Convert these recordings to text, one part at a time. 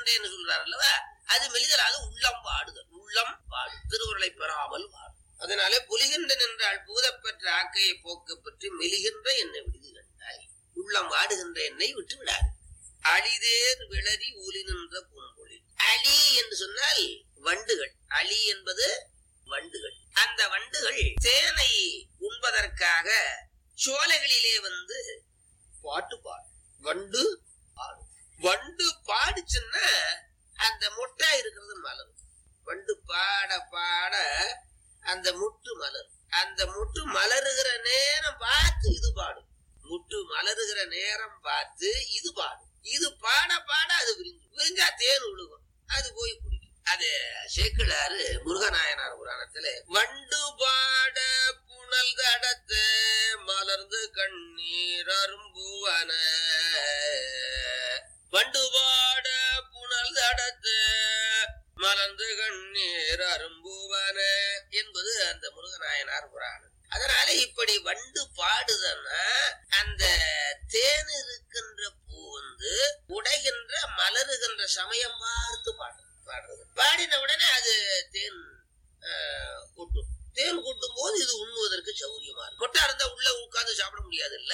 மெலிகின்றேன்னு சொல்றாரு அல்லவா அது மெலிதல் அது உள்ளம் வாடுதல் உள்ளம் வாடு திருவுருளை பெறாமல் வாடு அதனாலே புலிகின்றன் என்றால் புகுதப்பெற்ற ஆக்கையை போக்க பற்றி மெலிகின்ற என்னை விடுதி கண்டாய் உள்ளம் வாடுகின்ற என்னை விட்டு விடாது அழிதேர் விளரி ஊலி நின்ற பூம்பொழி அலி என்று சொன்னால் வண்டுகள் அலி என்பது வண்டுகள் அந்த வண்டுகள் தேனை உண்பதற்காக சோலைகளிலே வந்து பாட்டு பாடும் வண்டு பாடும் வண்டு பாடிச்சுன்னா அந்த மொட்டா இருக்கிறது மலரும் வண்டு பாட பாட அந்த முட்டு மலரும் அந்த முட்டு மலருகிற நேரம் பார்த்து இது பாடும் முட்டு மலருகிற நேரம் பார்த்து இது பாடும் இது பாட பாட அது விரிஞ்சு விரிஞ்சா தேன் விழுகும் அது போய் குடிக்கும் அது சேக்கிழாரு முருகநாயனார் புராணத்துல வண்டு பாட புனல் தடத்த மலர்ந்து கண்ணீர் அரும்புவன வண்டு பாட புனல் தடத்த மலர்ந்து கண்ணீர் அரும்புவன என்பது அந்த முருகநாயனார் புராணம் அதனால இப்படி வண்டு பாடுதன்னா அந்த தேன் இருக்கின்ற பூ வந்து உடைகின்ற மலருகின்ற சமயம் பார்த்து பாடு பாடுறது பாடின உடனே அது தேன் ஆஹ், கொட்டும் தேன் கொட்டும் போது இது உண்ணுவதற்கு சௌரியமா இருக்கும் மொட்டா இருந்தா உள்ள உட்கார்ந்து சாப்பிட முடியாது இல்ல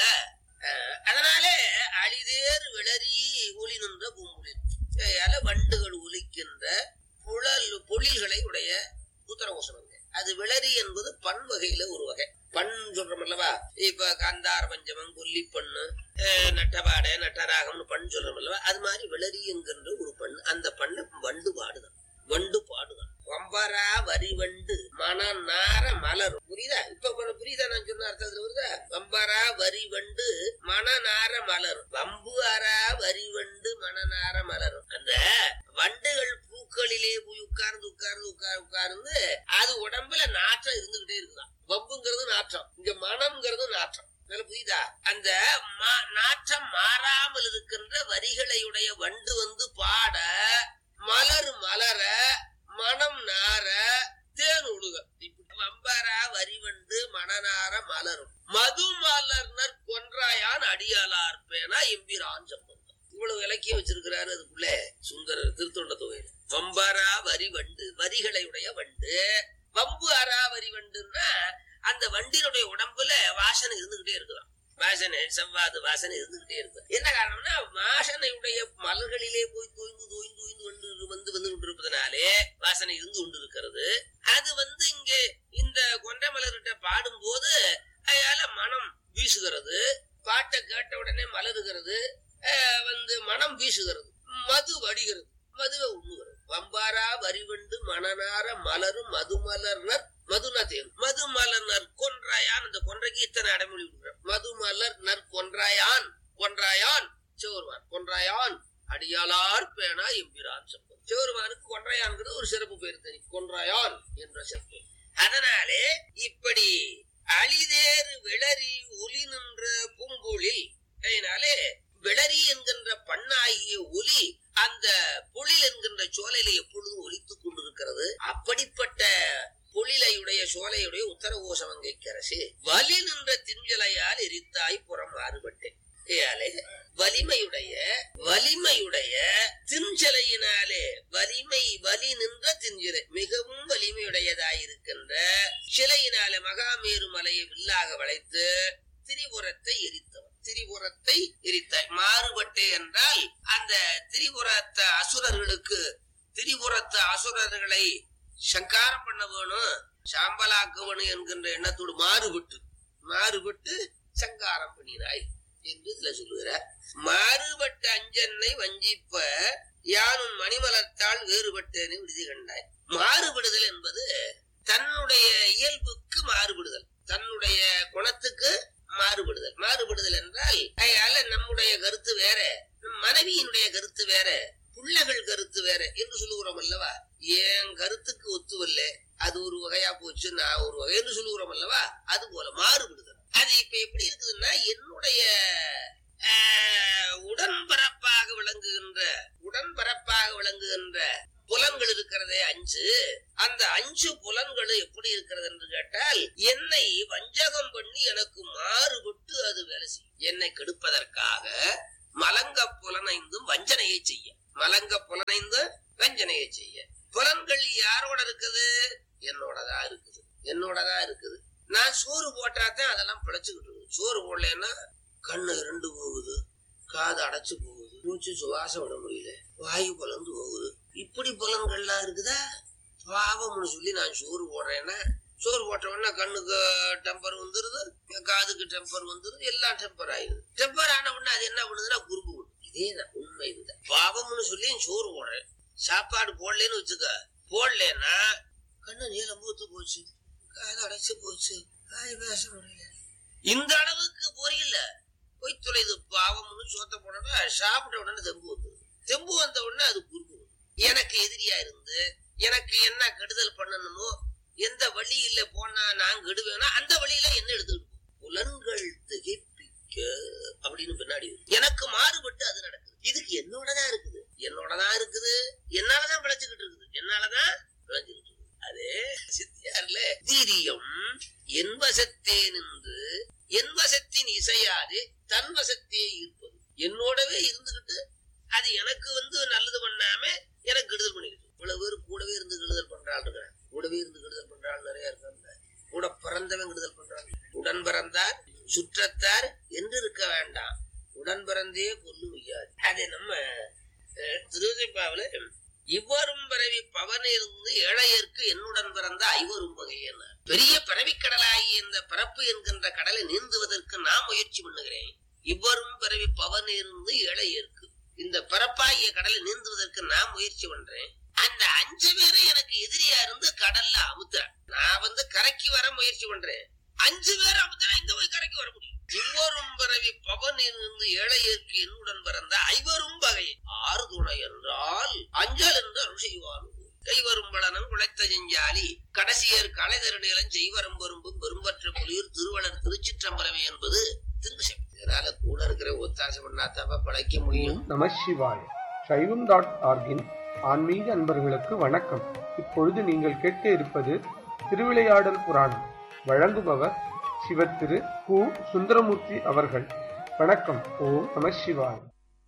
அதனாலே அழிதேர் விளரி ஒளி நின்ற பூங்குளிர் அதனால வண்டுகள் ஒலிக்கின்ற புழல் பொழில்களை உடைய உத்தரகோசனங்க அது விளரி என்பது பண் வகையில ஒரு வகை பண் சொல்றோம் அல்லவா இப்ப காந்தார பஞ்சமம் கொல்லிப்பண்ணு அஹ், நட்டபாடை நட்டராகம்னு பண் சொல்றோம் அல்லவா அது மாதிரி விளரி என்கின்ற ஒரு பண் அந்த பண்ணை வண்டு பாடுதான் வண்டு பாடுதான் வம்பரா வரி வண்டு மன நார மலரும் புரியுதா இப்ப பு- புரியுதா நான் சொன்ன அர்த்தத்துல வருதா வம்பரா வரி வண்டு மன நார மலரும் வம்பு அரா வரி வண்டு மன நார மலரும் அந்த வண்டுகள் பூக்களிலே போய் உட்கார்ந்து உட்கார்ந்து உட்கார் உட்கார்ந்து அது உடம்புல நாற்றம் இருந்துகிட்டே இருக்குதான் வம்புங்கிறது நாற்றம் இங்க மனம்ங்கிறது நாற்றம் நல்ல புரியுதா அந்த மா- நாற்றம் மாறாமல் இருக்கின்ற வரிகளையுடைய வண்டு வந்து பாட மலர் மலர மனம் நார தேன் உழுக இப்படி வம்பரா வரிவண்டு மணநார மலரும் மது மலர்னர் கொன்றாயான் அடியாளார் பேனா எம்பிரான் சம்பந்தம் இவ்வளவு இலக்கியம் வச்சிருக்கிறாரு அதுக்குள்ள சுந்தரர் திருத்தொண்ட தொகையில வம்பரா வரி வண்டு வரிகளை உடைய வண்டு வம்பு அரா வரி வண்டுன்னா அந்த வண்டியினுடைய உடம்புல வாசனை இருந்துகிட்டே இருக்கலாம் வாசனை செவ்வாது வாசனை இருந்துகிட்டே இருக்கு என்ன காரணம்னா வாசனையுடைய மலர்களிலே போய் தோய்ந்து தோய்ந்து தோய்ந்து வந்து வந்து வந்து கொண்டிருப்பதனாலே வாசனை இருந்து கொண்டிருக்கிறது அது வந்து இங்கே இந்த கொண்டை மலர்கிட்ட பாடும்போது அதால மனம் வீசுகிறது பாட்டை கேட்ட உடனே மலருகிறது அஹ் வந்து மனம் வீசுகிறது மது வடிகிறது மதுவை உண்ணுகிறது வம்பாரா வரிவண்டு மணனார மலரும் மதுமலர்னர் மதுனா தேன் மதுமலர் நற்கொன்றாயான் அந்த கொன்றைக்கு இத்தனை அடைமொழி விடுகிறார் மதுமலர் நற்கொன்றாயான் கொன்றாயான் சிவருமான் கொன்றாயான் அடியாளார் பேனா எம்பிரான் சம்பம் சிவருமானுக்கு கொன்றாயான்ங்கிறது ஒரு சிறப்பு பேர் தனி கொன்றாயான் என்ற சிறப்பு அதனாலே இப்படி அழிதேறு விளரி ஒளி நின்ற பூங்குழில் அதனாலே விளரி என்கின்ற பண்ணாகிய ஒலி அந்த பொழில் என்கின்ற சோலையில எப்பொழுதும் ஒலித்துக் கொண்டிருக்கிறது அப்படிப்பட்ட பொழிலையுடைய சோலையுடைய உத்தரகோசமங்கைக்கரசே வலி நின்ற திஞ்சலையால் எரித்தாய் புறம் மாறுபட்டேன் ஏயாலே வலிமையுடைய வலிமையுடைய திஞ்சலையினாலே வலிமை வலி நின்ற திஞ்சிலை மிகவும் வலிமையுடையதாயிருக்கின்ற சிலையினாலே மகாமேரு மலையை வில்லாக வளைத்து திரிபுரத்தை எரித்தவன் திரிபுரத்தை எரித்தாய் மாறுபட்டே என்றால் அந்த திரிபுரத்த அசுரர்களுக்கு திரிபுரத்த அசுரர்களை சங்காரம் பண்ண வேணும் சாம்பலாக்க வேணும் என்கின்ற எண்ணத்தோடு மாறுபட்டு மாறுபட்டு சங்காரம் பண்ணினாய் என்று இதுல சொல்லுகிறார் மாறுபட்ட அஞ்சன்னை வஞ்சிப்ப யானும் மணிமலத்தால் வேறுபட்டேனே விடுதி கண்டாய் மாறுபடுதல் என்பது தன்னுடைய இயல்புக்கு மாறுபடுதல் தன்னுடைய குணத்துக்கு மாறுபடுதல் மாறுபடுதல் என்றால் அதனால நம்முடைய கருத்து வேற நம் மனைவியினுடைய கருத்து வேற பிள்ளைகள் கருத்து வேற என்று சொல்லுகிறோம் அல்லவா என் கருத்துக்கு ஒத்துவல்ல அது ஒரு வகையா போச்சு நான் ஒரு வகை என்று சொல்லுகிறோம் அல்லவா அது போல மாறுபடுதல் அது இப்ப எப்படி இருக்குதுன்னா என்னுடைய ஆஹ், உடன்பரப்பாக விளங்குகின்ற உடன்பரப்பாக விளங்குகின்ற புலன்கள் இருக்கிறதே அஞ்சு அந்த அஞ்சு புலன்கள் எப்படி இருக்கிறது என்று கேட்டால் என்னை வஞ்சகம் பண்ணி எனக்கு மாறுபட்டு அது வேலை செய்யும் என்னை கெடுப்பதற்காக மலங்க புலனைந்தும் வஞ்சனையை செய்ய மலங்க புலனைந்தும் செய்ய புலன்கள் யாரோட இருக்குது என்னோடதான் இருக்குது என்னோடதான் இருக்குது நான் சோறு போட்டாதான் அதெல்லாம் பிழைச்சுக்கிட்டு இருக்குது சோறு போடலன்னா கண்ணு இரண்டு போகுது காது அடைச்சு போகுது மூச்சு சுவாசம் விட முடியல வாயு பலந்து போகுது இப்படி பலன்கள்லாம் இருக்குதா பாவம்னு சொல்லி நான் சோறு போடுறேன்னா சோறு போட்ட உடனே கண்ணுக்கு டெம்பர் வந்துருது காதுக்கு டெம்பர் வந்துருது எல்லாம் டெம்பர் ஆயிடுது டெம்பர் ஆன உடனே அது என்ன பண்ணுதுன்னா குறும்பு விடும். இதே தான் உண்மை இதுதான் பாவம்னு சொல்லி சோறு போடுறேன் சாப்பாடு போடலன்னு வச்சுக்க போடலன்னா கண்ணு நீளம் பூத்து போச்சு காது அடைச்சு போச்சு வாய் பேச முடியல இந்த அளவுக்கு பொரியல போய் தொலைது பாவம்னு சோத்த போனோம்னா சாப்பிட்ட உடனே தெம்பு வந்துருது தெம்பு வந்த உடனே அது குறும்பு வரும். எனக்கு எதிரியா இருந்து எனக்கு என்ன கெடுதல் பண்ணணுமோ எந்த வழியில போனா நான் கெடுவேனா அந்த வழியில என்ன எடுத்துக்கிட்டு போ. புலன்கள் திகைப்பிக்க அப்படின்னு பின்னாடி வரும். எனக்கு மாறுபட்டு அது நடக்குது இதுக்கு என்னோடதான் இருக்குது என்னோடதான் இருக்குது என்னாலதான் பிழைச்சுக்கிட்டு இருக்குது என்னாலதான் பிழைச்சுக்கிட்டு இருக்குது அதே சித்தியார்ல தீரியம் என் வசத்தே நின்று என் வசத்தின் இசையாது தன் வசத்தே இருப்பது என்னோடவே இருந்துகிட்டு அது எனக்கு வந்து நல்லது பண்ணாம எனக்கு கெடுதல் பண்ணிக்கிட்டு இவ்வளவு பேர் கூடவே இருந்து கெடுதல் பண்றாள் இருக்கிறேன் கூடவே இருந்து கெடுதல் பண்றாள் நிறைய இருக்காங்க கூட பிறந்தவன் கெடுதல் பண்றான் உடன் பிறந்தார் சுற்றத்தார் என்று இருக்க வேண்டாம் உடன் பிறந்தே கொல்லு வையாது அது நம்ம அஹ், திருவிதைப்பாவுல இவ்வரும் பிறவி பவனிலிருந்து ஏழையர்க்கு என்னுடன் பிறந்த ஐவரும் வகையன பெரிய பிறவிக்கடலாகிய இந்த பிறப்பு என்கின்ற கடலை நீந்துவதற்கு நான் முயற்சி பண்ணுகிறேன் இவ்வரும் பிறவி பவனிலிருந்து ஏழையர்க்கு இந்த பிறப்பாகிய கடலை நீந்துவதற்கு நான் முயற்சி பண்றேன் அந்த அஞ்சு பேரும் எனக்கு எதிரியா இருந்து கடல்ல அமுத்துறேன் நான் வந்து கரைக்கு வர முயற்சி பண்றேன் அஞ்சு பேர் அமுத்துறேன் இங்க போய் கரைக்கு வர முடியும் இவ்வரும் பிறவி பவனிலிருந்து ஏழையர்க்கு என்னுடன் பிறந்த ஐவரும் வகை ஆறு துணை என்றால் அஞ்சல் என்று அருள் செய்வான் கைவரும் பலனும் குலைத்த செஞ்சாலி கடைசியர் கலைதருடையலன் செய்வரம் பெரும்பும் பெரும்பற்ற புலியூர் திருவளர் திருச்சிற்றம்பலமே என்பது திருவிசை இதனால கூட இருக்கிற ஒத்தாசை பண்ணாதாப்ப பழைக்க முடியும் நம சிவாய சைவம் டாட் ஆர்கின் ஆன்மீக அன்பர்களுக்கு வணக்கம் இப்பொழுது நீங்கள் கேட்க இருப்பது திருவிளையாடல் புராணம் வழங்குபவர் சிவத்திரு கு சுந்தரமூர்த்தி அவர்கள் வணக்கம் ஓம் நம சிவாய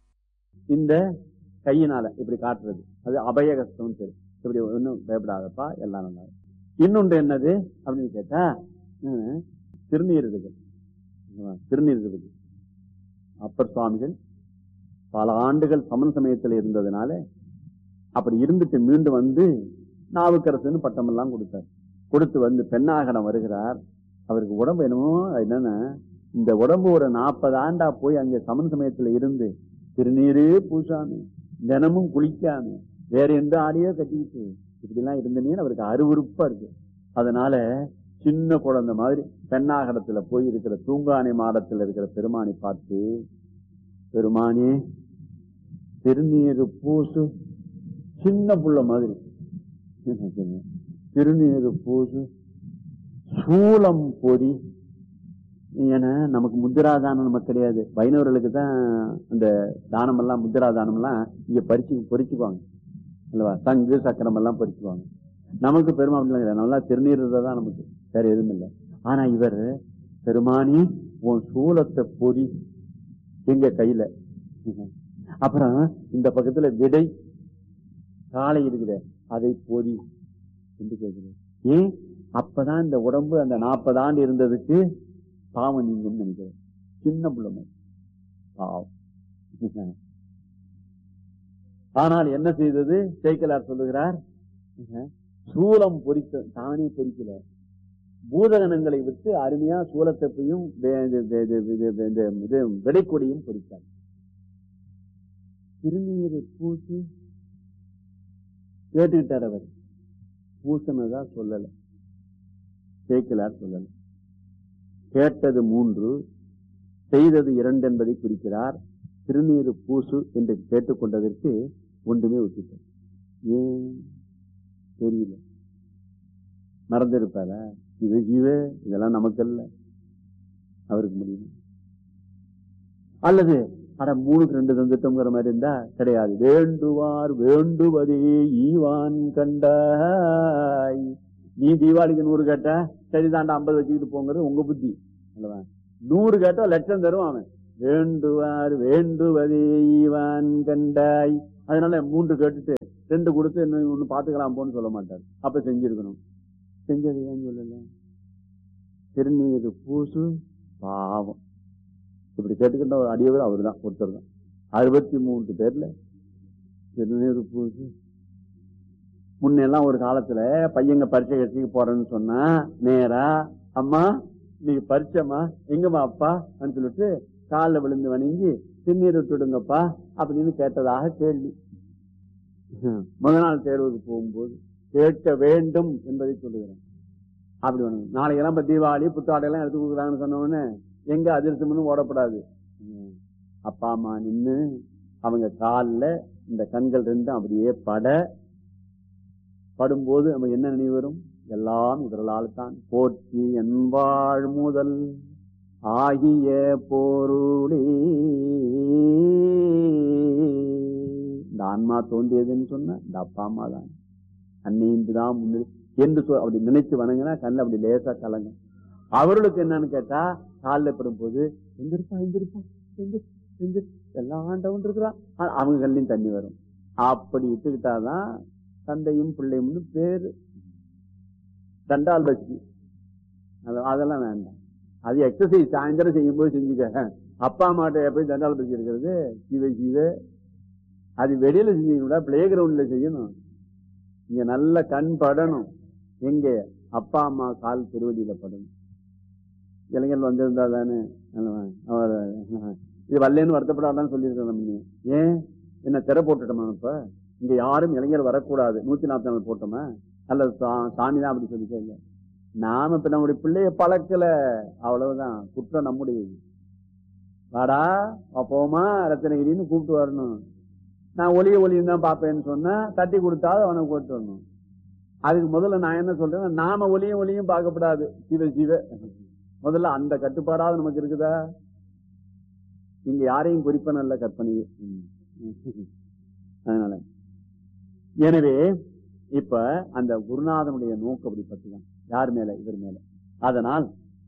இந்த கையினால இப்படி காட்டுறது அது அபயகஸ்தம் பேரு இப்படி ஒன்றும் பயப்படாதப்பா எல்லாம் நல்லா இருக்கும். இன்னொன்று என்னது அப்படின்னு கேட்டா ஹம், திருநீர் இருக்குது ஆமா, திருநீர் இருக்குது அப்பர் சுவாமிகள் பல ஆண்டுகள் சமண சமயத்தில் இருந்ததுனால அப்படி இருந்துட்டு மீண்டும் வந்து நாவுக்கரசுன்னு பட்டமெல்லாம் கொடுத்தார் கொடுத்து வந்து பெண்ணாகரம் வருகிறார் அவருக்கு உடம்பு என்னமோ அது என்னன்னா இந்த உடம்பு ஒரு நாற்பது ஆண்டா போய் அங்கே சமண சமயத்துல இருந்து திருநீரே பூசாமி தினமும் குளிக்காம வேற எந்த ஆடையோ கட்டிக்கிட்டு இப்படி எல்லாம் இருந்தனே அவருக்கு அருவருப்பா இருக்கு அதனால சின்ன குழந்தை மாதிரி பெண்ணாகரத்துல போய் இருக்கிற தூங்கானை மாடத்துல இருக்கிற பெருமானை பார்த்து பெருமானே திருநீரு பூசு சின்ன புள்ள மாதிரி திருநீரு பூசு சூலம் பொறி ஏன்னா நமக்கு முத்திரா தானம் நமக்கு கிடையாது வைணவர்களுக்கு தான் அந்த தானம் எல்லாம் முத்திரா தானம் எல்லாம் இங்க பறிச்சு பொறிச்சுக்குவாங்க அல்லவா சங்கு சக்கரம் எல்லாம் பறிச்சுக்குவாங்க நமக்கு பெருமா அப்படிலாம் கிடையாது நல்லா திருநீர் தான் நமக்கு வேற எதுவும் இல்லை ஆனா இவர் பெருமானி உன் சூலத்தை பொறி எங்க கையில அப்புறம் இந்த பக்கத்துல விடை காலை இருக்குதே அதை பொறி என்று கேட்கிறேன் ஏன் அப்பதான் இந்த உடம்பு அந்த நாற்பது ஆண்டு இருந்ததுக்கு பாவம் நீங்கும் நினைக்கிறேன் சின்ன பிள்ளை மாதிரி. பாவம் ஆனால் என்ன செய்தது சேக்கலார் சொல்லுகிறார் சூலம் பொறித்த தானே பொறிக்கல பூதகணங்களை விட்டு அருமையா சூலத்தப்பையும் வே- இது- இது- இது- இது- இது- இது- இது விடைக்கொடியும் பொறித்தார் திருநீர் பூசு கேட்டுக்கிட்டார் அவர் பூசனதா சொல்லல சேக்கலார் சொல்லல கேட்டது மூன்று செய்தது இரண்டு என்பதை குறிக்கிறார் திருநீரு பூசு என்று கேட்டுக்கொண்டதற்கு ஒன்றுமே விட்டுட்டார் ஏன் தெரியல மறந்திருப்பாரா இது ஜீவ இதெல்லாம் நமக்கு அல்ல அவருக்கு முடியும் அல்லது அட மூணுக்கு ரெண்டு தந்துட்டோங்கிற மாதிரி இருந்தா கிடையாது வேண்டுவார் வேண்டுவதே ஈவான் கண்டாய் நீ தீபாவளிக்கு நூறு கேட்டா சரிதாண்டா ஐம்பது வச்சுக்கிட்டு போங்கிறது உங்க புத்தி அல்லவா நூறு கேட்டா லட்சம் தரும் அவன் வேண்டுவார் வேண்டுவதே ஈவான் கண்டாய் அதனால மூன்று கேட்டுட்டு ரெண்டு கொடுத்து இன்னும் ஒண்ணு பாத்துக்கலாம் போன்னு சொல்ல மாட்டார் அப்ப செஞ்சிருக்கணும் செஞ்சது ஏன் சொல்லல திருநீர் பூசு பாவம் இப்படி கேட்டுக்கிட்ட ஒரு அடியவர் அவர் தான் ஒருத்தர் தான் அறுபத்தி மூன்று பேர்ல திருநீர் பூசு முன்னெல்லாம் ஒரு காலத்துல பையங்க பரீட்சை கட்சிக்கு போறேன்னு சொன்னா நேரா அம்மா நீங்க பரிச்சைம்மா எங்கம்மா அப்பா அப்படின்னு சொல்லிட்டு காலில் விழுந்து வணங்கி திருநீர் விட்டுடுங்கப்பா அப்படின்னு கேட்டதாக கேள்வி முத நாள் தேர்வுக்கு போகும்போது கேட்க வேண்டும் என்பதை சொல்லுகிறேன் அப்படி ஒண்ணு நாளைக்கெல்லாம் இப்ப தீபாவளி புத்தாடை எல்லாம் எடுத்து கொடுக்குறாங்கன்னு சொன்ன உடனே எங்க அதிர்ஷ்டம்னு ஓடப்படாது ம். அப்பா அம்மா நின்னு அவங்க காலில் இந்த கண்கள் ரெண்டும் அப்படியே பட படும்போது நம்ம என்ன நினைவு வரும் எல்லாம் இவர்களால் தான் போற்றி என்பாழ் முதல் ஆகிய பொருளே இந்த ஆன்மா தோன்றியதுன்னு சொன்ன இந்த அப்பா அம்மா தான் அன்னை இன்றுதான் முன்னாடி என்று சொல் அப்படி நினைச்சு வணங்கினா கண்ணில் அப்படி லேசா கலங்கும் அவர்களுக்கு என்னன்னு கேட்டா காலில் படும்போது எந்திருப்பா எந்திருப்பா எந்திரு எந்திரு எல்லாம் ஆண்டவன் இருக்கிறான் ஆனா அவங்க கண்ணிலையும் தண்ணி வரும் அப்படி இட்டுக்கிட்டாதான் தந்தையும் பிள்ளையும் பேரு தண்டால் வச்சு அது- அதெல்லாம் வேண்டாம் அது எக்ஸசைஸ் சாயந்தரம் செய்யும்போது செஞ்சுக்க அப்பா அம்மாட்ட போய் தண்டால் பசி இருக்கிறது சிவ சிவ அது வெளியில செஞ்சீங்கன்னா பிளே கிரவுண்ட்ல செய்யணும் இங்க நல்ல கண் படணும் எங்க அப்பா அம்மா கால் திருவடியில படணும் இளைஞர் வந்திருந்தா தானே நல்லவா? அவர் இது வரலன்னு வருத்தப்படாதான்னு சொல்லியிருக்கோம் நம்ம நீ. ஏன் என்ன திரை போட்டுட்டோமா இப்ப இங்க யாரும் இளைஞர் வரக்கூடாது நூத்தி நாற்பத்தி நாலு போட்டோமா அல்லது சா- சாமி தான் அப்படி சொல்லி கேட்கல நாம இப்ப நம்முடைய பிள்ளைய பழக்கல அவ்வளவுதான் குற்றம் நம்முடையது வாடா வா போமா ரத்தனகிரின்னு கூப்பிட்டு வரணும் நான் ஒளிய ஒளியும் தான் பார்ப்பேன்னு சொன்னா தட்டி கொடுத்தாவது அவனை கூப்பிட்டு வரணும் அதுக்கு முதல்ல நான் என்ன சொல்றேன் நாம ஒளியும் ஒளியும் பார்க்கப்படாது சிவ சிவ முதல்ல அந்த கட்டுப்பாடாவது நமக்கு இருக்குதா இங்க யாரையும் குறிப்ப நல்ல கற்பனையே ம். அதனால எனவே இப்ப அந்த குருநாதனுடைய நோக்கு அப்படி பத்துதான் யார் மேல இவர் மேல அதனால்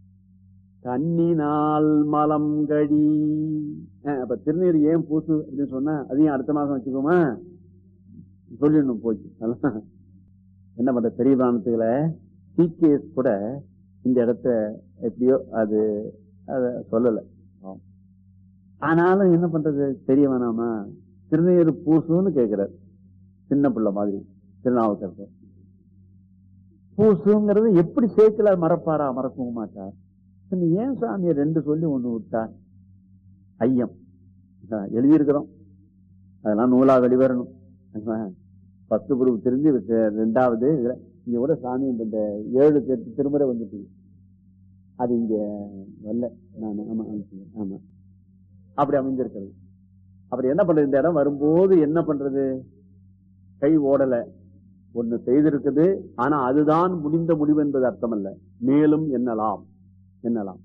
கண்ணினால் மலம் கடி அஹ் அப்ப திருநீர் ஏன் பூசு அப்படின்னு சொன்னா அதையும் அடுத்த மாசம் வச்சுக்கோமா சொல்லிடணும் போச்சு அதெல்லாம் என்ன பண்ற பெரிய பிராணத்துகள சிகேஎஸ் கூட இந்த இடத்த எப்படியோ அது அத சொல்லல ஆம். ஆனாலும் என்ன பண்றது தெரிய வேணாமா திருநீர் பூசுன்னு கேட்கிறார் சின்ன பிள்ளை மாதிரி திருநாவுக்கரசர் பூசுங்கிறது எப்படி சேர்க்கலார் மறப்பாரா மறக்கவும் மாட்டார் பின்ன ஏன் சாமியை ரெண்டு சொல்லி ஒண்ணு விட்டார் ஐயம் இதா, எழுதியிருக்கிறோம் அதெல்லாம் நூலா வெளிவரணும் பத்து குரூப் தெரிஞ்சு விட்டு- ரெண்டாவது இதுல இங்க கூட சாமி இந்த ஏழு எட்டு திருமுறை வந்துட்டு அது இங்க வரல நான் ஆமா ஆமா, ஆமா அப்படி அமைஞ்சிருக்கிறது அப்படி என்ன பண்றது இந்த இடம் வரும்போது என்ன பண்றது கை ஓடல ஒண்ணு செய்திருக்குது ஆனா அதுதான் முடிந்த முடிவு என்பது அர்த்தம் அல்ல மேலும் எண்ணலாம் எண்ணலாம்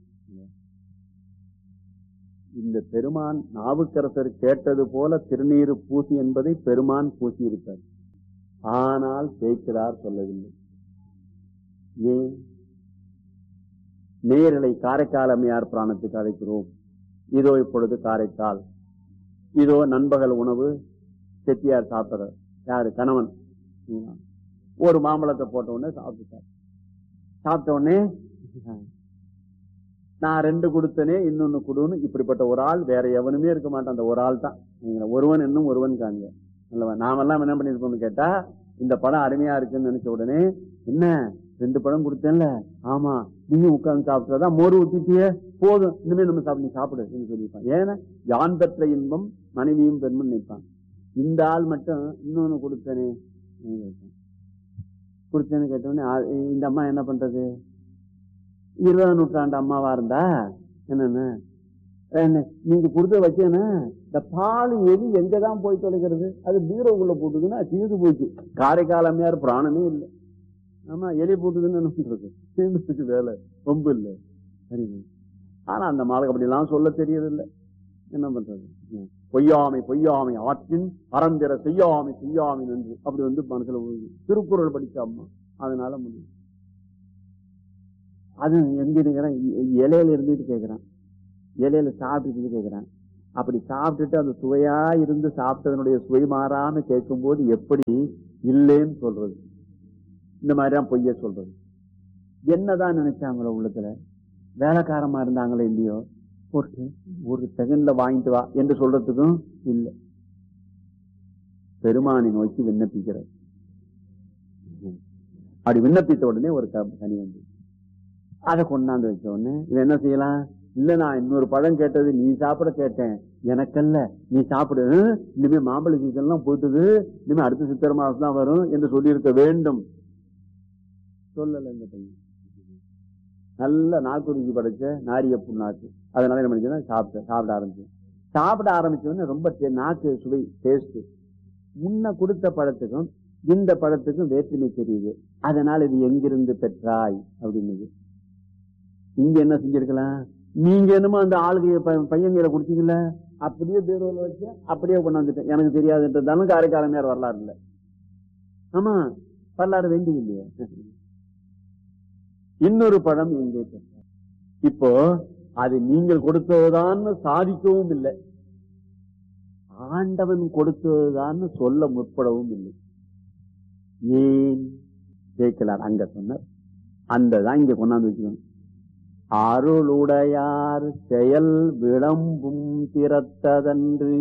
இந்த பெருமான் நாவுக்கரசர் கேட்டது போல திருநீர் பூசி என்பதை பெருமான் பூசி இருப்பார் ஆனால் சேர்க்கிறார் சொல்லவில்லை ஏன் நேரலை காரைக்கால் அம்மையார் பிராணத்துக்கு அழைக்கிறோம் இதோ இப்பொழுது காரைக்கால் இதோ நண்பகல் உணவு செட்டியார் சாப்பிடுறார் யாரு கணவன் ம். ஒரு மாம்பழத்தை போட்ட உடனே சாப்பிட்டுட்டார் சாப்பிட்ட உடனே நான் ரெண்டு கொடுத்தனே இன்னொன்னு கொடுன்னு இப்படிப்பட்ட ஒரு ஆள் வேற எவனுமே இருக்க மாட்டான் அந்த ஒரு ஆள் தான் நீங்க ஒருவன் இன்னும் ஒருவன் காங்க அல்லவா நாமெல்லாம் என்ன பண்ணிருப்போம்னு கேட்டா இந்த படம் அருமையா இருக்குன்னு நினைச்ச உடனே என்ன ரெண்டு பழம் கொடுத்தேன்ல ஆமா நீயும் உட்கார்ந்து சாப்பிட்டதா மோர் ஊத்திட்டியே போதும் இனிமே நம்ம சாப்பிட்டு நீ சாப்பிடு என்று சொல்லியிருப்பான் ஏன்னா யான் பெற்ற இன்பம் மனைவியும் பெண்மன் நினைப்பான் இந்த ஆள் மட்டும் இன்னொன்னு கொடுத்தனே கொடுத்தேன்னு கேட்டோடனே ஆ- இந்த அம்மா என்ன பண்றது இருபதாம் நூற்றாண்டு அம்மாவா இருந்தா என்னன்னு என்ன, நீங்க கொடுத்த வச்சேன்னா இந்த பால் எலி எங்கதான் போய் தொலைக்கிறது அது பீரோக்குள்ள போட்டுதுன்னா தீர்ந்து போச்சு காரைக்கால் அம்மையார் பிராணமே இல்லை ஆமா எலி போட்டுதுன்னு என்ன பண்றது தீர்ந்து போச்சு வேலை ரொம்ப இல்லை சரிங்க ஆனா அந்த மாளுக்கு அப்படி எல்லாம் சொல்ல தெரியறதில்லை என்ன பண்றது ம். பொய்யாமை பொய்யாமை ஆற்றின் அறம்பிற செய்யாமை செய்யாமை என்று அப்படி வந்து மனசுல விழுது. திருக்குறள் படிச்ச அம்மா அதனால முடியும் அது எங்க இருக்கிறான் இ- இலையில இருந்துட்டு கேட்கிறான் இலையில சாப்பிட்டுட்டு கேட்கிறான் அப்படி சாப்பிட்டுட்டு அந்த சுவையா இருந்து சாப்பிட்டதனுடைய சுவை மாறாம கேட்கும்போது எப்படி இல்லைன்னு சொல்றது இந்த மாதிரிதான் பொய்ய சொல்றது என்னதான் நினைச்சாங்களோ உள்ளத்துல வேலைக்காரமா இருந்தாங்களோ இல்லையோ ஒரு ஒரு செகண்ட்ல வாங்கிட்டு வா என்று சொல்றதுக்கும் இல்லை பெருமானை நோக்கி விண்ணப்பிக்கிறார் அப்படி விண்ணப்பித்த உடனே ஒரு க- கனி வந்து அதை கொண்டாந்து வச்ச உடனே இவன் என்ன செய்யலாம் இல்ல நான் இன்னொரு பழம் கேட்டது நீ சாப்பிட கேட்டேன் எனக்கல்ல நீ சாப்பிடு ஹம், இனிமே மாம்பழ சீசன் எல்லாம் போயிட்டுது இனிமே அடுத்த சித்திரை மாசம் தான் வரும் என்று சொல்லியிருக்க வேண்டும் சொல்லல இந்த பையன் நல்ல நாக்குருச்சி படைச்ச நாரிய புண்ணாக்கு அதனால என்ன பண்ணிச்சுன்னா சாப்பிட்டேன் சாப்பிட ஆரம்பிச்சேன் சாப்பிட ஆரம்பிச்ச உடனே ரொம்ப டே- நாக்கு சுவை டேஸ்ட் முன்ன கொடுத்த பழத்துக்கும் இந்த பழத்துக்கும் வேற்றுமை தெரியுது அதனால இது எங்கிருந்து பெற்றாய் அப்படின்னு இங்க என்ன செஞ்சிருக்கலாம் நீங்க என்னமோ அந்த ஆளுகைய பையங்கையில குடிச்சீங்கல்ல அப்படியே பீரோல வச்சு அப்படியே கொண்டாந்துட்டேன் எனக்கு தெரியாதுன்றதாலும் காரைக்காலமையார் வரலாறு இல்ல ஆமா வரலாறு வேண்டிய இல்லையே இன்னொரு படம் எங்கே பெற்றார் இப்போ அது நீங்கள் கொடுத்ததுதான் சாதிக்கவும் இல்லை ஆண்டவன் கொடுத்ததுதான் சொல்ல முற்படவும் இல்லை ஏன் கேட்கலார் அங்க சொன்னார் அந்த தான் இங்க கொண்டாந்து வச்சுக்கணும் அருளுடையார் செயல் விளம்பும் திறத்ததன்று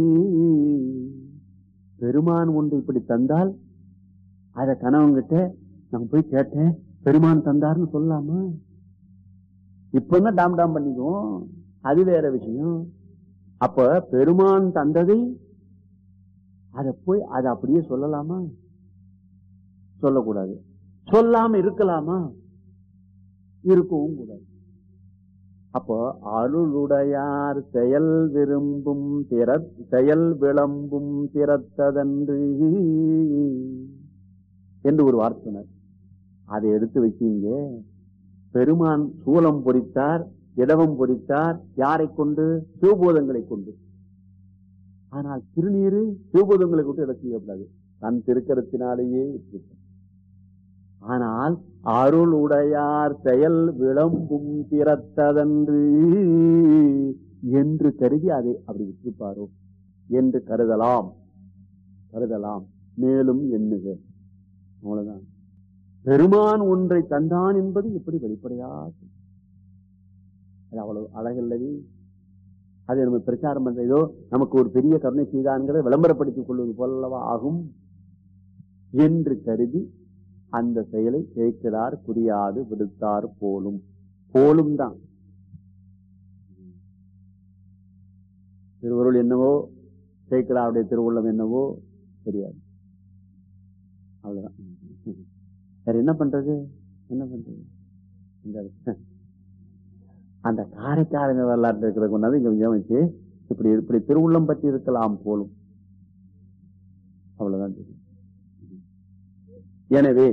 பெருமான் ஒன்று இப்படி தந்தால் அத கணவன்கிட்ட நான் போய் கேட்டேன் பெருமான் தந்தார்னு சொல்லலாமா இப்பதான் டாம் டாம் பண்ணிக்குவோம் அது வேற விஷயம் அப்ப பெருமான் தந்ததை அத போய் அதை அப்படியே சொல்லலாமா சொல்லக்கூடாது சொல்லாம இருக்கலாமா இருக்கவும் கூடாது அப்போ அருளுடையார் செயல் விரும்பும் திற செயல் விளம்பும் திறத்ததன்று என்று ஒரு வார்த்தை சொன்னார் அதை எடுத்து வச்சீங்க பெருமான் சூலம் பொறித்தார் இடவம் பொறித்தார் யாரை கொண்டு சிவபோதங்களை கொண்டு ஆனால் திருநீரு சிவபோதங்களை கொண்டு இட செய்யக்கூடாது தன் திருக்கரத்தினாலேயே இருக்கிறார் ஆனால் அருள் உடையார் செயல் விளம்பும் திறத்ததன்று என்று கருதி அதை அப்படி விட்டிருப்பாரோ என்று கருதலாம் கருதலாம் மேலும் எண்ணுக அவ்வளவுதான் பெருமான் ஒன்றை தந்தான் என்பது எப்படி வெளிப்படையா சொல்லும். அது அவ்வளவு அழகல்லவே அதை நம்ம பிரச்சாரம் பண்ற ஏதோ நமக்கு ஒரு பெரிய கருணை செய்தான்கிறத விளம்பரப்படுத்திக் கொள்வது போலவா ஆகும் என்று கருதி அந்த செயலை சேர்க்கிறார் புரியாது விடுத்தார் போலும் போலும் தான் திருவருள் என்னவோ சேர்க்கிறாருடைய திருவுள்ளம் என்னவோ தெரியாது அவ்வளவுதான் வேற என்ன பண்றது என்ன பண்றது இந்த- அந்த காரைக்காரங்க வரலாற்று இருக்கிற கொண்டாந்து இங்க கொஞ்சம் வச்சு இப்படி இப்படி திருவுள்ளம் பற்றி இருக்கலாம் போலும் அவ்வளவுதான் தெரியும் எனவே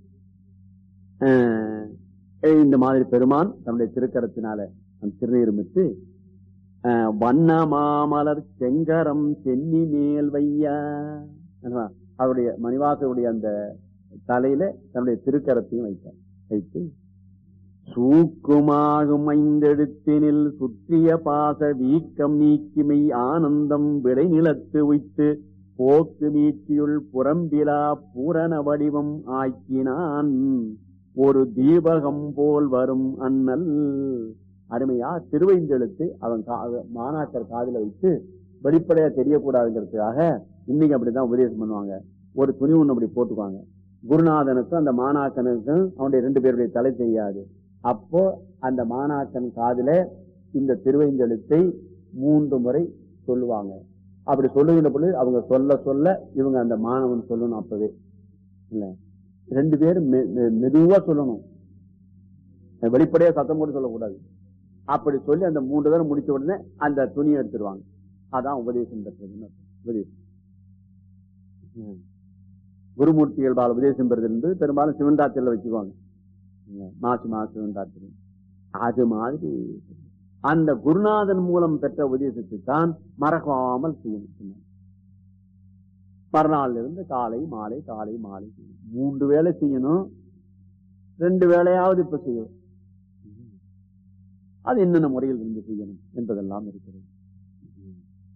அஹ், இந்த மாதிரி பெருமான் தன்னுடைய திருக்கரத்தினால அந்த திருநீருமிட்டு அஹ், வண்ண மாமலர் செங்கரம் சென்னி மேல் வையா என்னவா? அவருடைய மணிவாசருடைய அந்த தலையில தன்னுடைய திருக்கரத்தையும் வைத்தார் வைத்து சூக்குமாகும் ஐந்தெழுத்தினில் சுற்றிய பாச வீக்கம் நீக்கிமை ஆனந்தம் விளைநிலத்து வைத்து போக்கு மீட்சியுள் புறம்பிலா பூரண வடிவம் ஆக்கினான் ஒரு தீபகம் போல் வரும் அண்ணல் அருமையா திருவைந்தெழுத்து அவன் கா- மாணாக்கர் காதுல வைத்து வெளிப்படையா தெரியக்கூடாதுங்கிறதுக்காக இன்னைக்கு அப்படிதான் உபதேசம் பண்ணுவாங்க ஒரு துணி ஒண்ணு அப்படி போட்டுக்குவாங்க குருநாதனுக்கும் அந்த மாணாக்கனுக்கும் அவனுடைய ரெண்டு பேருடைய தலை தெரியாது அப்போ அந்த மாணாக்கன் காதுல இந்த திருவைந்தெழுத்தை மூன்று முறை சொல்லுவாங்க அப்படி சொல்லுகின்ற பொழுது அவங்க சொல்ல சொல்ல இவங்க அந்த மாணவன் சொல்லணும் அப்பவே இல்ல ரெண்டு பேரும் மெ- மெ- மெதுவா சொல்லணும் வெளிப்படையா சத்தம் போட்டு சொல்லக்கூடாது அப்படி சொல்லி அந்த மூன்று தடவை முடிச்ச உடனே அந்த துணியை எடுத்துருவாங்க அதான் உபதேசம் பெற்றதுன்னு அர்த்தம். உபதேசம் ம். குருமூர்த்திகள் பால உபதேசம் பெறுது என்பது பெரும்பாலும் சிவன்தாத்திரில வச்சுக்குவாங்க இல்ல, மாசி மாசு சிவன்தாத்திரி அது மாதிரி அந்த குருநாதன் மூலம் பெற்ற உபதேசத்தை தான் மறக்காமல் செய்யணும் சொன்னார். மறுநாள்ல இருந்து காலை மாலை காலை மாலை செய்யணும். மூன்று வேளை செய்யணும் ரெண்டு வேளையாவது இப்ப செய்யணும் அது என்னென்ன முறையில் இருந்து செய்யணும் என்பதெல்லாம் இருக்கிறது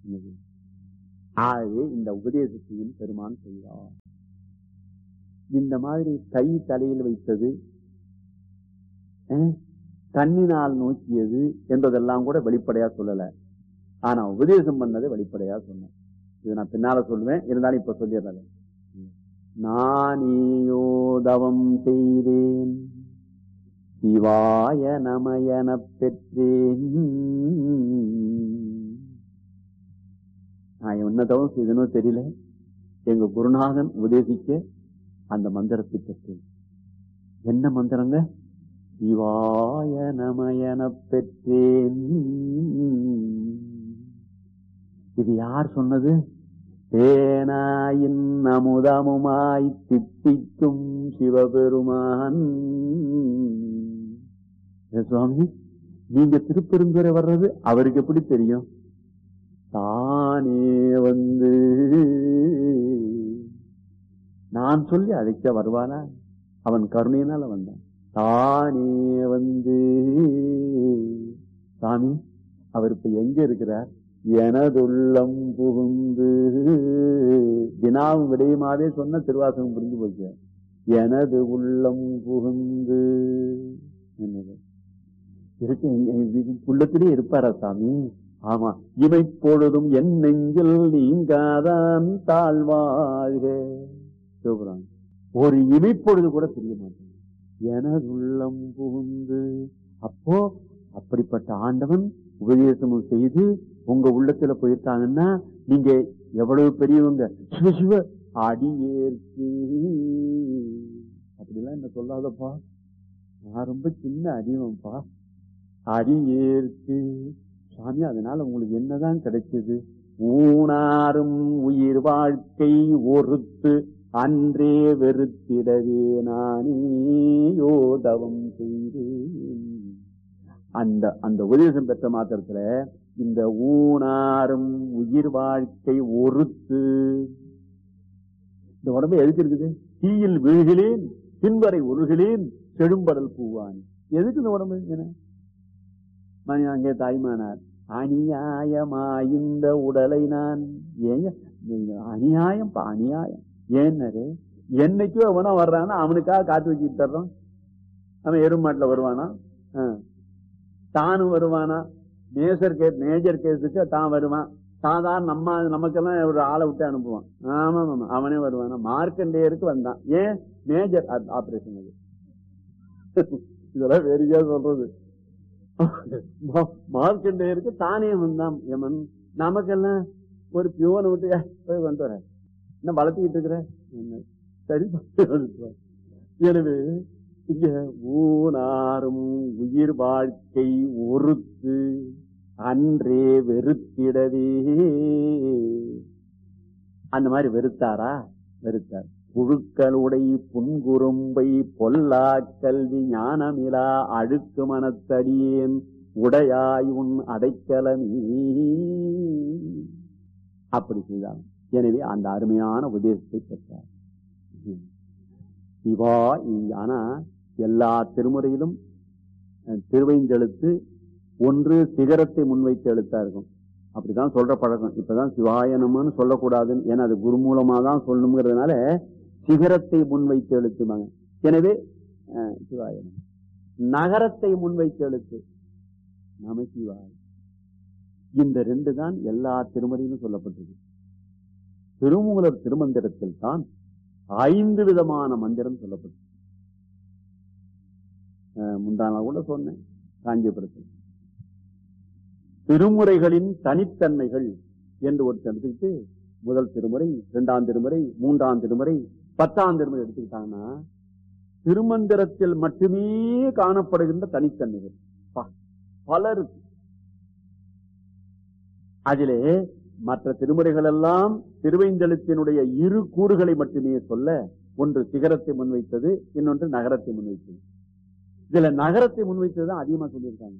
ஆகவே இந்த உபதேசத்தையும் பெருமான் செய்தார் இந்த மாதிரி கை தலையில் வைத்தது அஹ், கண்ணினால் நோக்கியது என்பதெல்லாம் கூட வெளிப்படையா சொல்லல ஆனா உபதேசம் பண்ணதை வெளிப்படையா சொன்னேன் இது நான் பின்னால சொல்லுவேன் இருந்தாலும் இப்ப சொல்லிடுறேன் நானேயோ தவம் செய்தேன் சிவாய நமயனப் பெற்றேன் நான் என்ன தவம் செய்தனோ தெரியல எங்க குருநாதன் உபதேசிக்க அந்த மந்திரத்தை பெற்றேன் என்ன மந்திரங்க சிவாய நமயனப் பெற்றேன் இது யார் சொன்னது தேனாயின் அமுதமுமாய் தித்திக்கும் சிவபெருமான் ஏ சுவாமி நீங்க திருப்பெருந்துறை வர்றது அவருக்கு எப்படி தெரியும் தானே வந்து நான் சொல்லி அழைக்க வருவானா அவன் கருணையினால வந்தான் தானே வந்து சாமி அவர் இப்ப எங்க இருக்கிறார் எனதுள்ளம் புகுந்து தினாவும் விடையுமாவே சொன்ன திருவாசகம் புரிஞ்சு போச்சு எனது உள்ளம் புகுந்து என்னது இருக்கு எங்க- எங்க உள்ளத்திலே இருப்பாரா சாமி ஆமா இமைப்பொழுதும் என் நெஞ்சில் நீங்காதான் தாழ்வாழ்க சிவபுராணம் ஒரு இமைப்பொழுது கூட தெரிய மாட்டேன் எனது உள்ளம் புகுந்து அப்போ அப்படிப்பட்ட ஆண்டவன் உபதேசமும் செய்து உங்க உள்ளத்துல போயிருக்காங்கன்னா நீங்க எவ்வளவு பெரியவங்க சிவ சிவ அடியேற்கு அப்படிலாம் என்ன சொல்லாதப்பா நான் ரொம்ப சின்ன அடிவன்ப்பா அடியேற்கு சாமி அதனால உங்களுக்கு என்னதான் கிடைச்சது ஊனாரும் உயிர் வாழ்க்கை ஒருத்து அன்றே வெறுத்திடவே நானே யோதவம் செய்தேன் அந்த அந்த உபதேசம் பெற்ற மாத்திரத்துல இந்த ஊனாரும் உயிர் வாழ்க்கை ஒருத்து இந்த உடம்பு எதுக்கு இருக்குது தீயில் விழுகிறேன் பின்வரை உருகிறேன் செழும்படல் பூவான் எதுக்கு இந்த உடம்பு என்ன மணி அங்கே தாய்மானார் அநியாயமாயுந்த உடலை நான் ஏன் அநியாயம் பா அநியாயம் ஏன்னாரு என்னைக்கோ அவனா வர்றானா அவனுக்காக காத்து வச்சுட்டு தர்றான் அவன் எருமாட்டில் வருவானா ஆ. தானும் வருவானா மேஜர் கேஸ் மேஜர் கேஸுக்கு தான் வருவான் சாதாரண நம்ம நமக்கெல்லாம் ஒரு ஆளை விட்டு அனுப்புவான் ஆமா ஆமா அவனே வருவானா மார்க்கண்டேயருக்கு வந்தான் ஏன் மேஜர் ஆபரேஷன் அது இதெல்லாம் வேடிக்கையா சொல்றது மா- மார்க்கண்டேயருக்கு தானே வந்தான் யமன் நமக்கெல்லாம் ஒரு பியோனை விட்டு "ஏய், போய் வந்து வர என்ன வளர்த்திக்கிட்டு இருக்கிற என்ன, சரி வந்துட்டு எனவே இங்க ஊனாரும் உயிர் வாழ்க்கை ஒருத்து அன்றே வெறுத்திடவே அந்த மாதிரி வெறுத்தாரா வெறுத்தார் புழுக்களுடை புன்குறும்பை பொல்லா கல்வி ஞானமிலா அழுக்கு மனத்தடியேன் உடையாய் உன் அடைக்கலமே அப்படி செய்தார் எனவே அந்த அருமையான உபதேசத்தை பெற்றார் சிவா இ- ஆனா எல்லா திருமுறையிலும் அஹ், திருவைந்தெழுத்து ஒன்று சிகரத்தை முன்வைத்து எழுத்தா இருக்கும் அப்படிதான் சொல்ற பழக்கம் இப்பதான் சிவாயனம்னு சொல்லக்கூடாதுன்னு ஏன்னா அது குரு மூலமா தான் சொல்லணுங்கிறதுனால சிகரத்தை முன்வைத்து எழுத்துமாங்க எனவே அஹ், சிவாயனம் நகரத்தை முன்வைத்து எழுத்து நம சிவாய இந்த ரெண்டு தான் எல்லா திருமறையிலும் சொல்லப்பட்டது திருமூலர் திருமந்திரத்தில் தான் ஐந்து விதமான மந்திரம் சொல்லப்பட்டது அஹ், முந்தா நாள் கூட சொன்னேன் காஞ்சிபுரத்தில் திருமுறைகளின் தனித்தன்மைகள் என்று ஒரு எடுத்துக்கிட்டு முதல் திருமுறை இரண்டாம் திருமுறை மூன்றாம் திருமுறை பத்தாம் திருமுறை எடுத்துக்கிட்டாங்கன்னா திருமந்திரத்தில் மட்டுமே காணப்படுகின்ற தனித்தன்மைகள் பா, பல இருக்கு அதிலே மற்ற திருமுறைகள் எல்லாம் திருவைந்தெழுத்தினுடைய இரு கூறுகளை மட்டுமே சொல்ல ஒன்று சிகரத்தை முன்வைத்தது இன்னொன்று நகரத்தை முன்வைத்தது இதுல நகரத்தை முன்வைத்தது தான் அதிகமா சொல்லியிருக்காங்க